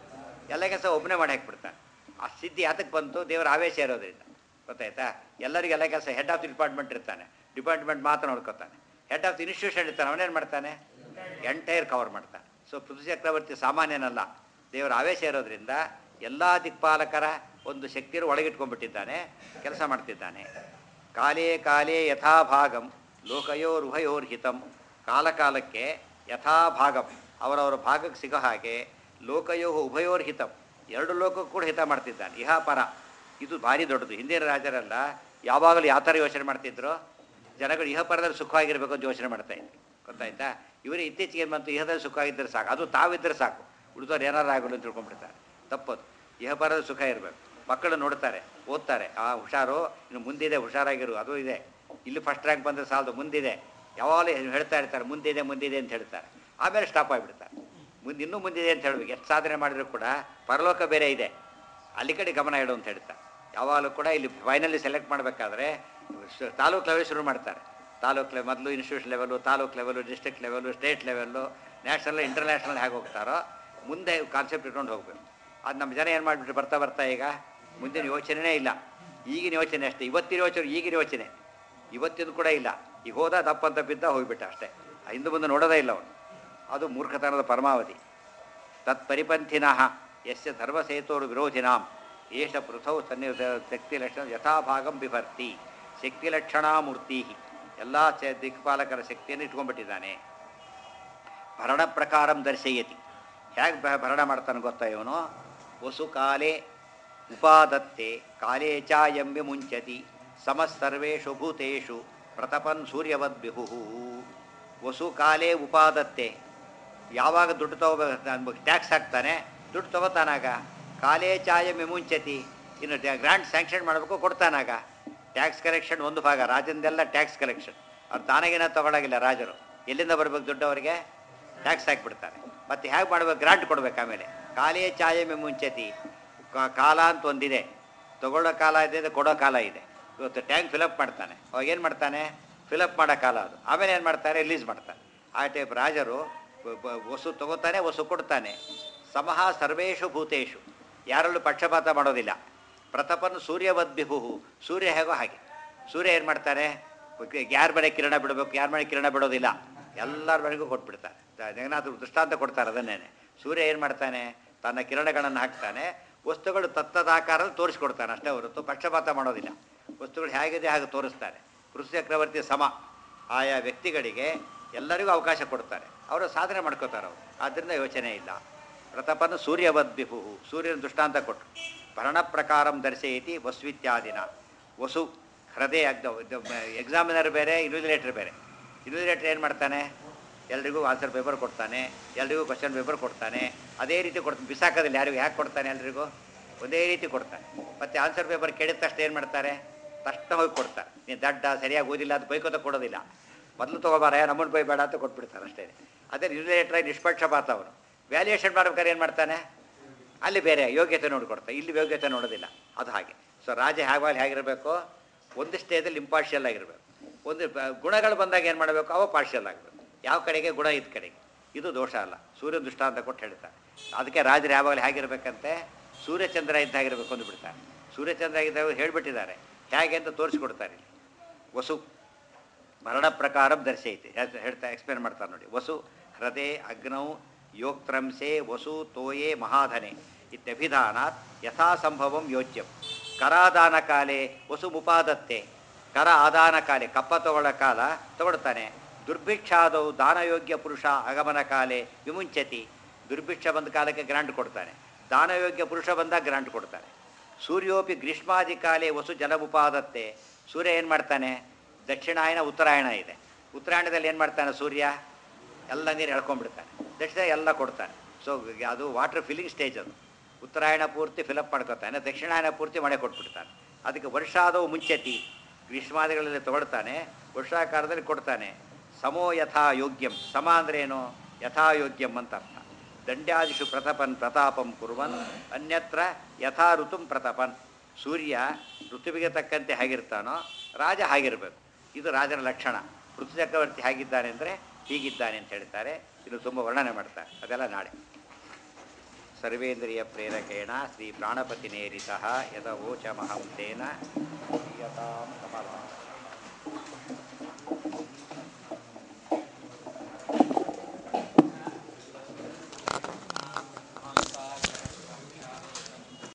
ಎಲ್ಲ ಕೆಲಸ ಒಬ್ಬನೇ ಮಾಡಿ ಹಾಕ್ಬಿಡ್ತಾನೆ ಆ ಸಿದ್ಧಿ ಯಾತಕ್ಕೆ ಬಂತು ದೇವರ ಆವೇಶ ಇರೋದ್ರಿಂದ ಗೊತ್ತಾಯ್ತಾ ಎಲ್ಲರಿಗೂ ಎಲ್ಲ ಕೆಲಸ ಹೆಡ್ ಆಫ್ ದಿ ಡಿಪಾರ್ಟ್ಮೆಂಟ್ ಇರ್ತಾನೆ ಡಿಪಾರ್ಟ್ಮೆಂಟ್ ಮಾತ್ರ ನೋಡ್ಕೊತಾನೆ ಹೆಡ್ ಆಫ್ ದಿ ಇನ್ಸ್ಟಿಟ್ಯೂಷನ್ ಇರ್ತಾನೆ ಅವನೇನು ಮಾಡ್ತಾನೆ ಎಂಟೈರ್ ಕವರ್ ಮಾಡ್ತಾನೆ ಸೊ ಪೃಥ್ವಿ ಚಕ್ರವರ್ತಿ ಸಾಮಾನ್ಯನಲ್ಲ ದೇವರ ಆವೇಶ ಇರೋದ್ರಿಂದ ಎಲ್ಲ ದಿಕ್ಪಾಲಕರ ಒಂದು ಶಕ್ತಿಯನ್ನು ಒಳಗಿಟ್ಕೊಂಡ್ಬಿಟ್ಟಿದ್ದಾನೆ ಕೆಲಸ ಮಾಡ್ತಿದ್ದಾನೆ ಕಾಲೇ ಕಾಲೇ ಯಥಾಭಾಗಂ ಲೋಕಯೋರುಭಯೋರ್ಹಿತಂ ಕಾಲಕಾಲಕ್ಕೆ ಯಥಾಭಾಗಂ ಅವರವರ ಭಾಗಕ್ಕೆ ಸಿಗೋ ಹಾಗೆ ಲೋಕಯೋ ಉಭಯೋರ್ಹಿತಂ ಎರಡು ಲೋಕಕ್ಕೂ ಕೂಡ ಹಿತ ಮಾಡ್ತಿದ್ದಾನೆ ಇಹ ಪರ ಇದು ಭಾರಿ ದೊಡ್ಡದು ಹಿಂದಿನ ರಾಜರೆಲ್ಲ ಯಾವಾಗಲೂ ಯಾವ ಥರ ಯೋಚನೆ ಮಾಡ್ತಿದ್ರು ಜನಗಳು ಇಹ ಪರದಲ್ಲಿ ಸುಖವಾಗಿರ್ಬೇಕು ಅಂತ ಯೋಚನೆ ಮಾಡ್ತಾ ಇದ್ರು ಗೊತ್ತಾಯ್ತಾ ಇವರು ಇತ್ತೀಚೆಗೆ ಏನು ಬಂತು ಇಹದಲ್ಲಿ ಸುಖವಾಗಿದ್ದರೆ ಸಾಕು ಅದು ತಾವಿದ್ದರೆ ಸಾಕು ಉಳಿದವ್ರು ಏನಾರು ಆಗಲು ಅಂತ ತಿಳ್ಕೊಂಡ್ಬಿಡ್ತಾರೆ ತಪ್ಪದು ಇಹ ಪರದ ಸುಖ ಇರಬೇಕು ಮಕ್ಕಳು ನೋಡ್ತಾರೆ ಓದ್ತಾರೆ ಆ ಹುಷಾರು ಇನ್ನು ಮುಂದಿದೆ ಹುಷಾರಾಗಿರು ಅದು ಇದೆ ಇಲ್ಲಿ ಫಸ್ಟ್ ರ್ಯಾಂಕ್ ಬಂದರೆ ಸಾಲದು ಮುಂದಿದೆ ಯಾವಾಗಲೂ ಹೇಳ್ತಾ ಇರ್ತಾರೆ ಮುಂದಿದೆ ಮುಂದಿದೆ ಅಂತ ಹೇಳ್ತಾರೆ ಆಮೇಲೆ ಸ್ಟಾಪ್ ಆಗಿಬಿಡ್ತಾರೆ ಮುಂದೆ ಇನ್ನೂ ಮುಂದಿದೆ ಅಂತ ಹೇಳ್ಬೇಕು ಎಷ್ಟು ಸಾಧನೆ ಮಾಡಿದ್ರು ಕೂಡ ಪರಲೋಕ ಬೇರೆ ಇದೆ ಅಲ್ಲಿ ಕಡೆ ಗಮನ ಇಡು ಅಂತ ಹೇಳ್ತಾರೆ ಯಾವಾಗಲೂ ಕೂಡ ಇಲ್ಲಿ ಫೈನಲಿ ಸೆಲೆಕ್ಟ್ ಮಾಡಬೇಕಾದ್ರೆ ತಾಲೂಕು ಲೆವೆಲ್ ಶುರು ಮಾಡ್ತಾರೆ ತಾಲೂಕು ಲೆವೆಲ್ ಮೊದಲು institute level taluk level district level state level national international ಹೇಗೆ ಹೋಗ್ತಾರೋ ಮುಂದೆ ಕಾನ್ಸೆಪ್ಟ್ ಇಟ್ಕೊಂಡು ಹೋಗ್ಬೇಕು ಅದು ನಮ್ಮ ಜನ ಏನು ಮಾಡಿಬಿಟ್ರು ಬರ್ತಾ ಬರ್ತಾ ಈಗ ಮುಂದಿನ ಯೋಚನೆನೇ ಇಲ್ಲ ಈಗಿನ ಯೋಚನೆ ಅಷ್ಟೇ ಇವತ್ತಿನ ಯೋಚನೆ ಈಗಿನ ಯೋಚನೆ ಇವತ್ತಿನ ಕೂಡ ಇಲ್ಲ ಈಗ ಹೋದ ದಪ್ಪಂತ ಬಿದ್ದ ಹೋಗ್ಬಿಟ್ಟ ಅಷ್ಟೇ ಹಿಂದೆ ಮುಂದೆ ನೋಡೋದೇ ಇಲ್ಲ ಅವನು ಅದು ಮೂರ್ಖತನದ ಪರಮಾವಧಿ ತತ್ಪರಿಪಂಥಿನಃ ಯಸ್ಯ ಧರ್ಮಸೇತೋರು ವಿರೋಧಿನಾಂ ಏಷ ಪೃಥೌ ಸನ್ನಿ ಶಕ್ತಿಲಕ್ಷಣ ಯಥಾಭಾಗಂ ಬಿಭರ್ತಿ ಶಕ್ತಿಲಕ್ಷಣಾಮೂರ್ತಿ ಎಲ್ಲ ಚ ದಿಕ್ಪಾಲಕರ ಶಕ್ತಿಯನ್ನು ಇಟ್ಕೊಂಡ್ಬಿಟ್ಟಿದ್ದಾನೆ ಭರಣ ಪ್ರಕಾರಂ ದರ್ಶಯತಿ ಹೇಗೆ ಭರಣ ಮಾಡ್ತಾನೆ ಗೊತ್ತಾ ಇವನು ವಸು ಕಾಲೇ ಉಪಾದತ್ತೆ ಕಾಲೇ ಚ ಎಂಬಿ ಮುಂಚತಿ ಸಮಸ್ಸರ್ವೇಷು ಭೂತೇಷು ಪ್ರತಪನ್ ಸೂರ್ಯವದ್ಬಿಹು ವಸು ಕಾಲೇ ಉಪಾದತ್ತೆ ಯಾವಾಗ ದುಡ್ಡು ತಗೋಬೇಕು ಟ್ಯಾಕ್ಸ್ ಹಾಕ್ತಾನೆ ದುಡ್ಡು ತಗೋತಾನಾಗ ಕಾಲೇ ಚಾಯ ಮುಂಚತಿ ಇನ್ನು ಗ್ರಾಂಟ್ ಸ್ಯಾಂಕ್ಷನ್ ಮಾಡಬೇಕು ಕೊಡ್ತಾನಾಗ ಟ್ಯಾಕ್ಸ್ ಕಲೆಕ್ಷನ್ ಒಂದು ಭಾಗ ರಾಜಂದೆಲ್ಲ ಟ್ಯಾಕ್ಸ್ ಕಲೆಕ್ಷನ್ ಅವ್ರು ತಾನಾಗೇನೋ ತಗೊಳಗಿಲ್ಲ ರಾಜರು ಎಲ್ಲಿಂದ ಬರ್ಬೇಕು ದುಡ್ಡು ಅವರಿಗೆ ಟ್ಯಾಕ್ಸ್ ಹಾಕಿಬಿಡ್ತಾರೆ ಮತ್ತು ಹೇಗೆ ಮಾಡ್ಬೇಕು ಗ್ರಾಂಟ್ ಕೊಡ್ಬೇಕು ಆಮೇಲೆ ಕಾಲೇ ಚಾಯ ಮುಂಚತಿ ಕಾ- ಕಾಲ ಅಂತ ಒಂದಿದೆ ತಗೊಳ್ಳೋ ಕಾಲ ಇದೆ ಕೊಡೋ ಕಾಲ ಇದೆ ಇವತ್ತು ಟ್ಯಾಂಕ್ ಫಿಲಪ್ ಮಾಡ್ತಾನೆ ಅವಾಗ ಏನು ಮಾಡ್ತಾನೆ ಫಿಲಪ್ ಮಾಡೋ ಕಾಲ ಅದು ಆಮೇಲೆ ಏನು ಮಾಡ್ತಾರೆ ರಿಲೀಸ್ ಮಾಡ್ತಾನೆ ಆ ಟೈಪ್ ರಾಜರು ಬ- ಬ- ವಸು ತಗೋತಾನೆ ವಸು ಕೊಡ್ತಾನೆ ಸಮಹ ಸರ್ವೇಷು ಭೂತೇಶು ಯಾರಲ್ಲೂ ಪಕ್ಷಪಾತ ಮಾಡೋದಿಲ್ಲ ಪ್ರತಪನ್ ಸೂರ್ಯವದ್ಭಿಹು ಸೂರ್ಯ ಹೇಗೋ ಹಾಗೆ ಸೂರ್ಯ ಏನು ಮಾಡ್ತಾನೆ ಯಾರ ಮನೆ ಕಿರಣ ಬಿಡಬೇಕು ಯಾರ ಮನೆ ಕಿರಣ ಬಿಡೋದಿಲ್ಲ ಎಲ್ಲರ ಮನೆಗೂ ಕೊಟ್ಬಿಡ್ತಾರೆ ಜಗನ್ನಾಥರು ದೃಷ್ಟಾಂತ ಕೊಡ್ತಾರೆ ಅದನ್ನೇನೆ ಸೂರ್ಯ ಏನು ಮಾಡ್ತಾನೆ ತನ್ನ ಕಿರಣಗಳನ್ನು ಹಾಕ್ತಾನೆ ವಸ್ತುಗಳು ತತ್ತದಾಕಾರದಲ್ಲಿ ತೋರಿಸ್ಕೊಡ್ತಾನೆ ಅಷ್ಟೇ ಹೊರತು ಪಕ್ಷಪಾತ ಮಾಡೋದಿಲ್ಲ ವಸ್ತುಗಳು ಹೇಗಿದೆ ಹಾಗೆ ತೋರಿಸ್ತಾರೆ ಕೃಷಿ ಚಕ್ರವರ್ತಿ ಸಮ ಆಯಾ ವ್ಯಕ್ತಿಗಳಿಗೆ ಎಲ್ಲರಿಗೂ ಅವಕಾಶ ಕೊಡ್ತಾರೆ ಅವರು ಸಾಧನೆ ಮಾಡ್ಕೋತಾರೆ ಅವರು ಆದ್ದರಿಂದ ಯೋಚನೆ ಇಲ್ಲ ಪ್ರತಪನು ಸೂರ್ಯವದ್ಭಿಹು ಸೂರ್ಯನ ದೃಷ್ಟಾಂತ ಕೊಟ್ಟರು ಭರಣ ಪ್ರಕಾರಂ ದರ್ಶಯತಿ ವಸ್ವಿತ್ಯಾದಿನ ವಸು ಹೃದಯ ಎಕ್ಸಾಮಿನರ್ ಬೇರೆ ಇನ್ವಿಜಿಲೇಟರ್ ಬೇರೆ ಇನ್ವಿಜಿಲೇಟರ್ ಏನು ಮಾಡ್ತಾನೆ ಎಲ್ರಿಗೂ ಆನ್ಸರ್ ಪೇಪರ್ ಕೊಡ್ತಾನೆ ಎಲ್ರಿಗೂ ಕ್ವಶನ್ ಪೇಪರ್ ಕೊಡ್ತಾನೆ ಅದೇ ರೀತಿ ಕೊಡ್ತಾನೆ ಬಿಸಾಕೋದಿಲ್ಲ ಯಾರಿಗೂ ಯಾಕೆ ಕೊಡ್ತಾನೆ ಎಲ್ರಿಗೂ ಒಂದೇ ರೀತಿ ಕೊಡ್ತಾನೆ ಮತ್ತು ಆನ್ಸರ್ ಪೇಪರ್ ಕೇಳಿದ ತಕ್ಷಣ ಏನು ಮಾಡ್ತಾರೆ ತಕ್ಷಣ ಹೋಗಿ ಕೊಡ್ತಾರೆ ನೀನು ದಡ್ಡ ಸರಿಯಾಗಿ ಓದಿಲ್ಲ ಅದು ಬೈಕೋತ ಕೊಡೋದಿಲ್ಲ ಮೊದಲು ತೊಗೊಬಾರ ನಮ್ಮನ್ನು ಬೈ ಬೇಡ ಅಂತ ಕೊಟ್ಬಿಡ್ತಾರೆ ಅಷ್ಟೇ ಅದೇ ಇನ್ವಿಜಿಲೇಟರ್ ನಿಷ್ಪಕ್ಷಪಾತ ಅವನು ವ್ಯಾಲ್ಯೂಯೇಷನ್ ಮಾಡ್ಬೇಕಾದ್ರೆ ಏನು ಮಾಡ್ತಾನೆ ಅಲ್ಲಿ ಬೇರೆ ಯೋಗ್ಯತೆ ನೋಡಿಕೊಡ್ತಾರೆ ಇಲ್ಲಿ ಯೋಗ್ಯತೆ ನೋಡೋದಿಲ್ಲ ಅದು ಹಾಗೆ ಸೊ ರಾಜ ಹೇಗೆ ಹೇಗಿರಬೇಕು ಒಂದು ಸ್ಟೇಜಲ್ಲಿ ಇಂಪಾರ್ಷಿಯಲ್ ಆಗಿರಬೇಕು ಒಂದು ಬ- ಗುಣಗಳು ಬಂದಾಗ ಏನು ಮಾಡಬೇಕು ಅವ ಪಾರ್ಷಿಯಲ್ ಆಗಬೇಕು ಯಾವ ಕಡೆಗೆ ಗುಣ ಇದ್ದ ಕಡೆಗೆ ಇದು ದೋಷ ಅಲ್ಲ ಸೂರ್ಯ ದೃಷ್ಟಾಂತ ಕೊಟ್ಟು ಹೇಳ್ತಾರೆ ಅದಕ್ಕೆ ರಾಜರು ಯಾವಾಗಲೂ ಹೇಗಿರ್ಬೇಕಂತೆ ಸೂರ್ಯಚಂದ್ರ ಇದ್ದ ಹಾಗಿರ್ಬೇಕು ಅಂದು ಬಿಡ್ತಾರೆ ಸೂರ್ಯಚಂದ್ರ ಇದ್ದಾಗ ಹೇಳಿಬಿಟ್ಟಿದ್ದಾರೆ ಹೇಗೆ ಅಂತ ತೋರಿಸ್ಕೊಡ್ತಾರೆ ಇಲ್ಲಿ ವಸು ಮರಣ ಪ್ರಕಾರ ದರ್ಶೈತಿ ಹೇಳ್ತಾ- ಹೇಳ್ತಾ ಎಕ್ಸ್ಪ್ಲೇನ್ ಮಾಡ್ತಾರೆ ನೋಡಿ ವಸು ಹೃದಯ ಅಗ್ನೌ ಯೋಕ್ತ್ರಂಸೆ ವಸು ತೋಯೇ ಮಹಾಧನೆ ಇತ್ಯಭಿಧಾನಾತ್ ಯಥಾಸಂಭವಂ ಯೋಚ್ಯಂ ಕರಾದಾನ ಕಾಲೇ ವಸು ಮುಪಾದತ್ತೆ ಕರ ಆದಾನ ಕಾಲೆ ಕಪ್ಪ ತಗೊಳ್ಳೋ ಕಾಲ ತಗೊಳ್ತಾನೆ ದುರ್ಭಿಕ್ಷಾದವು ದಾನಯೋಗ್ಯ ಪುರುಷ ಆಗಮನ ಕಾಲೆ ವಿಮುಂಚತಿ ದುರ್ಭಿಕ್ಷ ಬಂದ ಕಾಲಕ್ಕೆ ಗ್ರಾಂಟ್ ಕೊಡ್ತಾನೆ ದಾನಯೋಗ್ಯ ಪುರುಷ ಬಂದಾಗ ಗ್ರಾಂಟ್ ಕೊಡ್ತಾನೆ ಸೂರ್ಯೋಪಿ ಗ್ರೀಷ್ಮಾದಿ ಕಾಲೇ ವಸು ಜಲಮುಪಾದತ್ತೆ ಸೂರ್ಯ ಏನು ಮಾಡ್ತಾನೆ ದಕ್ಷಿಣಾಯನ ಉತ್ತರಾಯಣ ಇದೆ ಉತ್ತರಾಯಣದಲ್ಲಿ ಏನು ಮಾಡ್ತಾನೆ ಸೂರ್ಯ ಎಲ್ಲ ನೀರು ಎಳ್ಕೊಂಡ್ಬಿಡ್ತಾನೆ ದಕ್ಷಿಣ ಎಲ್ಲ ಕೊಡ್ತಾನೆ ಸೊ ಅದು ವಾಟರ್ ಫಿಲ್ಲಿಂಗ್ ಸ್ಟೇಜ್ ಅದು ಉತ್ತರಾಯಣ ಪೂರ್ತಿ ಫಿಲಪ್ ಮಾಡ್ಕೊತಾನೆ ದಕ್ಷಿಣಾಯನ ಪೂರ್ತಿ ಮಳೆ ಕೊಟ್ಬಿಡ್ತಾನೆ ಅದಕ್ಕೆ ವರ್ಷಾದವು ಮುಂಚತಿ ಗ್ರೀಷ್ಮಾದಿಗಳಲ್ಲಿ ತಗೊಳ್ತಾನೆ ವರ್ಷಾಕಾಲದಲ್ಲಿ ಕೊಡ್ತಾನೆ ಸಮೋ ಯಥಾ ಯೋಗ್ಯಂ ಸಮ ಅಂದ್ರೆ ಏನು ಯಥಾ ಯೋಗ್ಯಂ ಅಂತ ಅರ್ಥ ದಂಡ್ಯಾದಿಷು ಪ್ರತಪನ್ ಪ್ರತಾಪಂ ಕುರುವನ್ ಅನ್ಯತ್ರ ಯಥಾ ಋತುಂ ಪ್ರತಪನ್ ಸೂರ್ಯ ಋತುವಿಗೆ ತಕ್ಕಂತೆ ಹೇಗಿರ್ತಾನೋ ರಾಜ ಹಾಗಿರಬೇಕು ಇದು ರಾಜನ ಲಕ್ಷಣ ಋತು ಚಕ್ರವರ್ತಿ ಹೇಗಿದ್ದಾನೆ ಅಂದರೆ ಹೀಗಿದ್ದಾನೆ ಅಂತ ಹೇಳ್ತಾರೆ ಇದು ತುಂಬ ವರ್ಣನೆ ಮಾಡ್ತಾರೆ ಅದೆಲ್ಲ ನಾಳೆ ಸರ್ವೇಂದ್ರಿಯ ಪ್ರೇರಕೇಣ ಶ್ರೀ ಪ್ರಾಣಪತಿನೇರಿತಃ ಯದವೋಚಮಹಂ ತೇನ ಪ್ರಿಯತಾಂ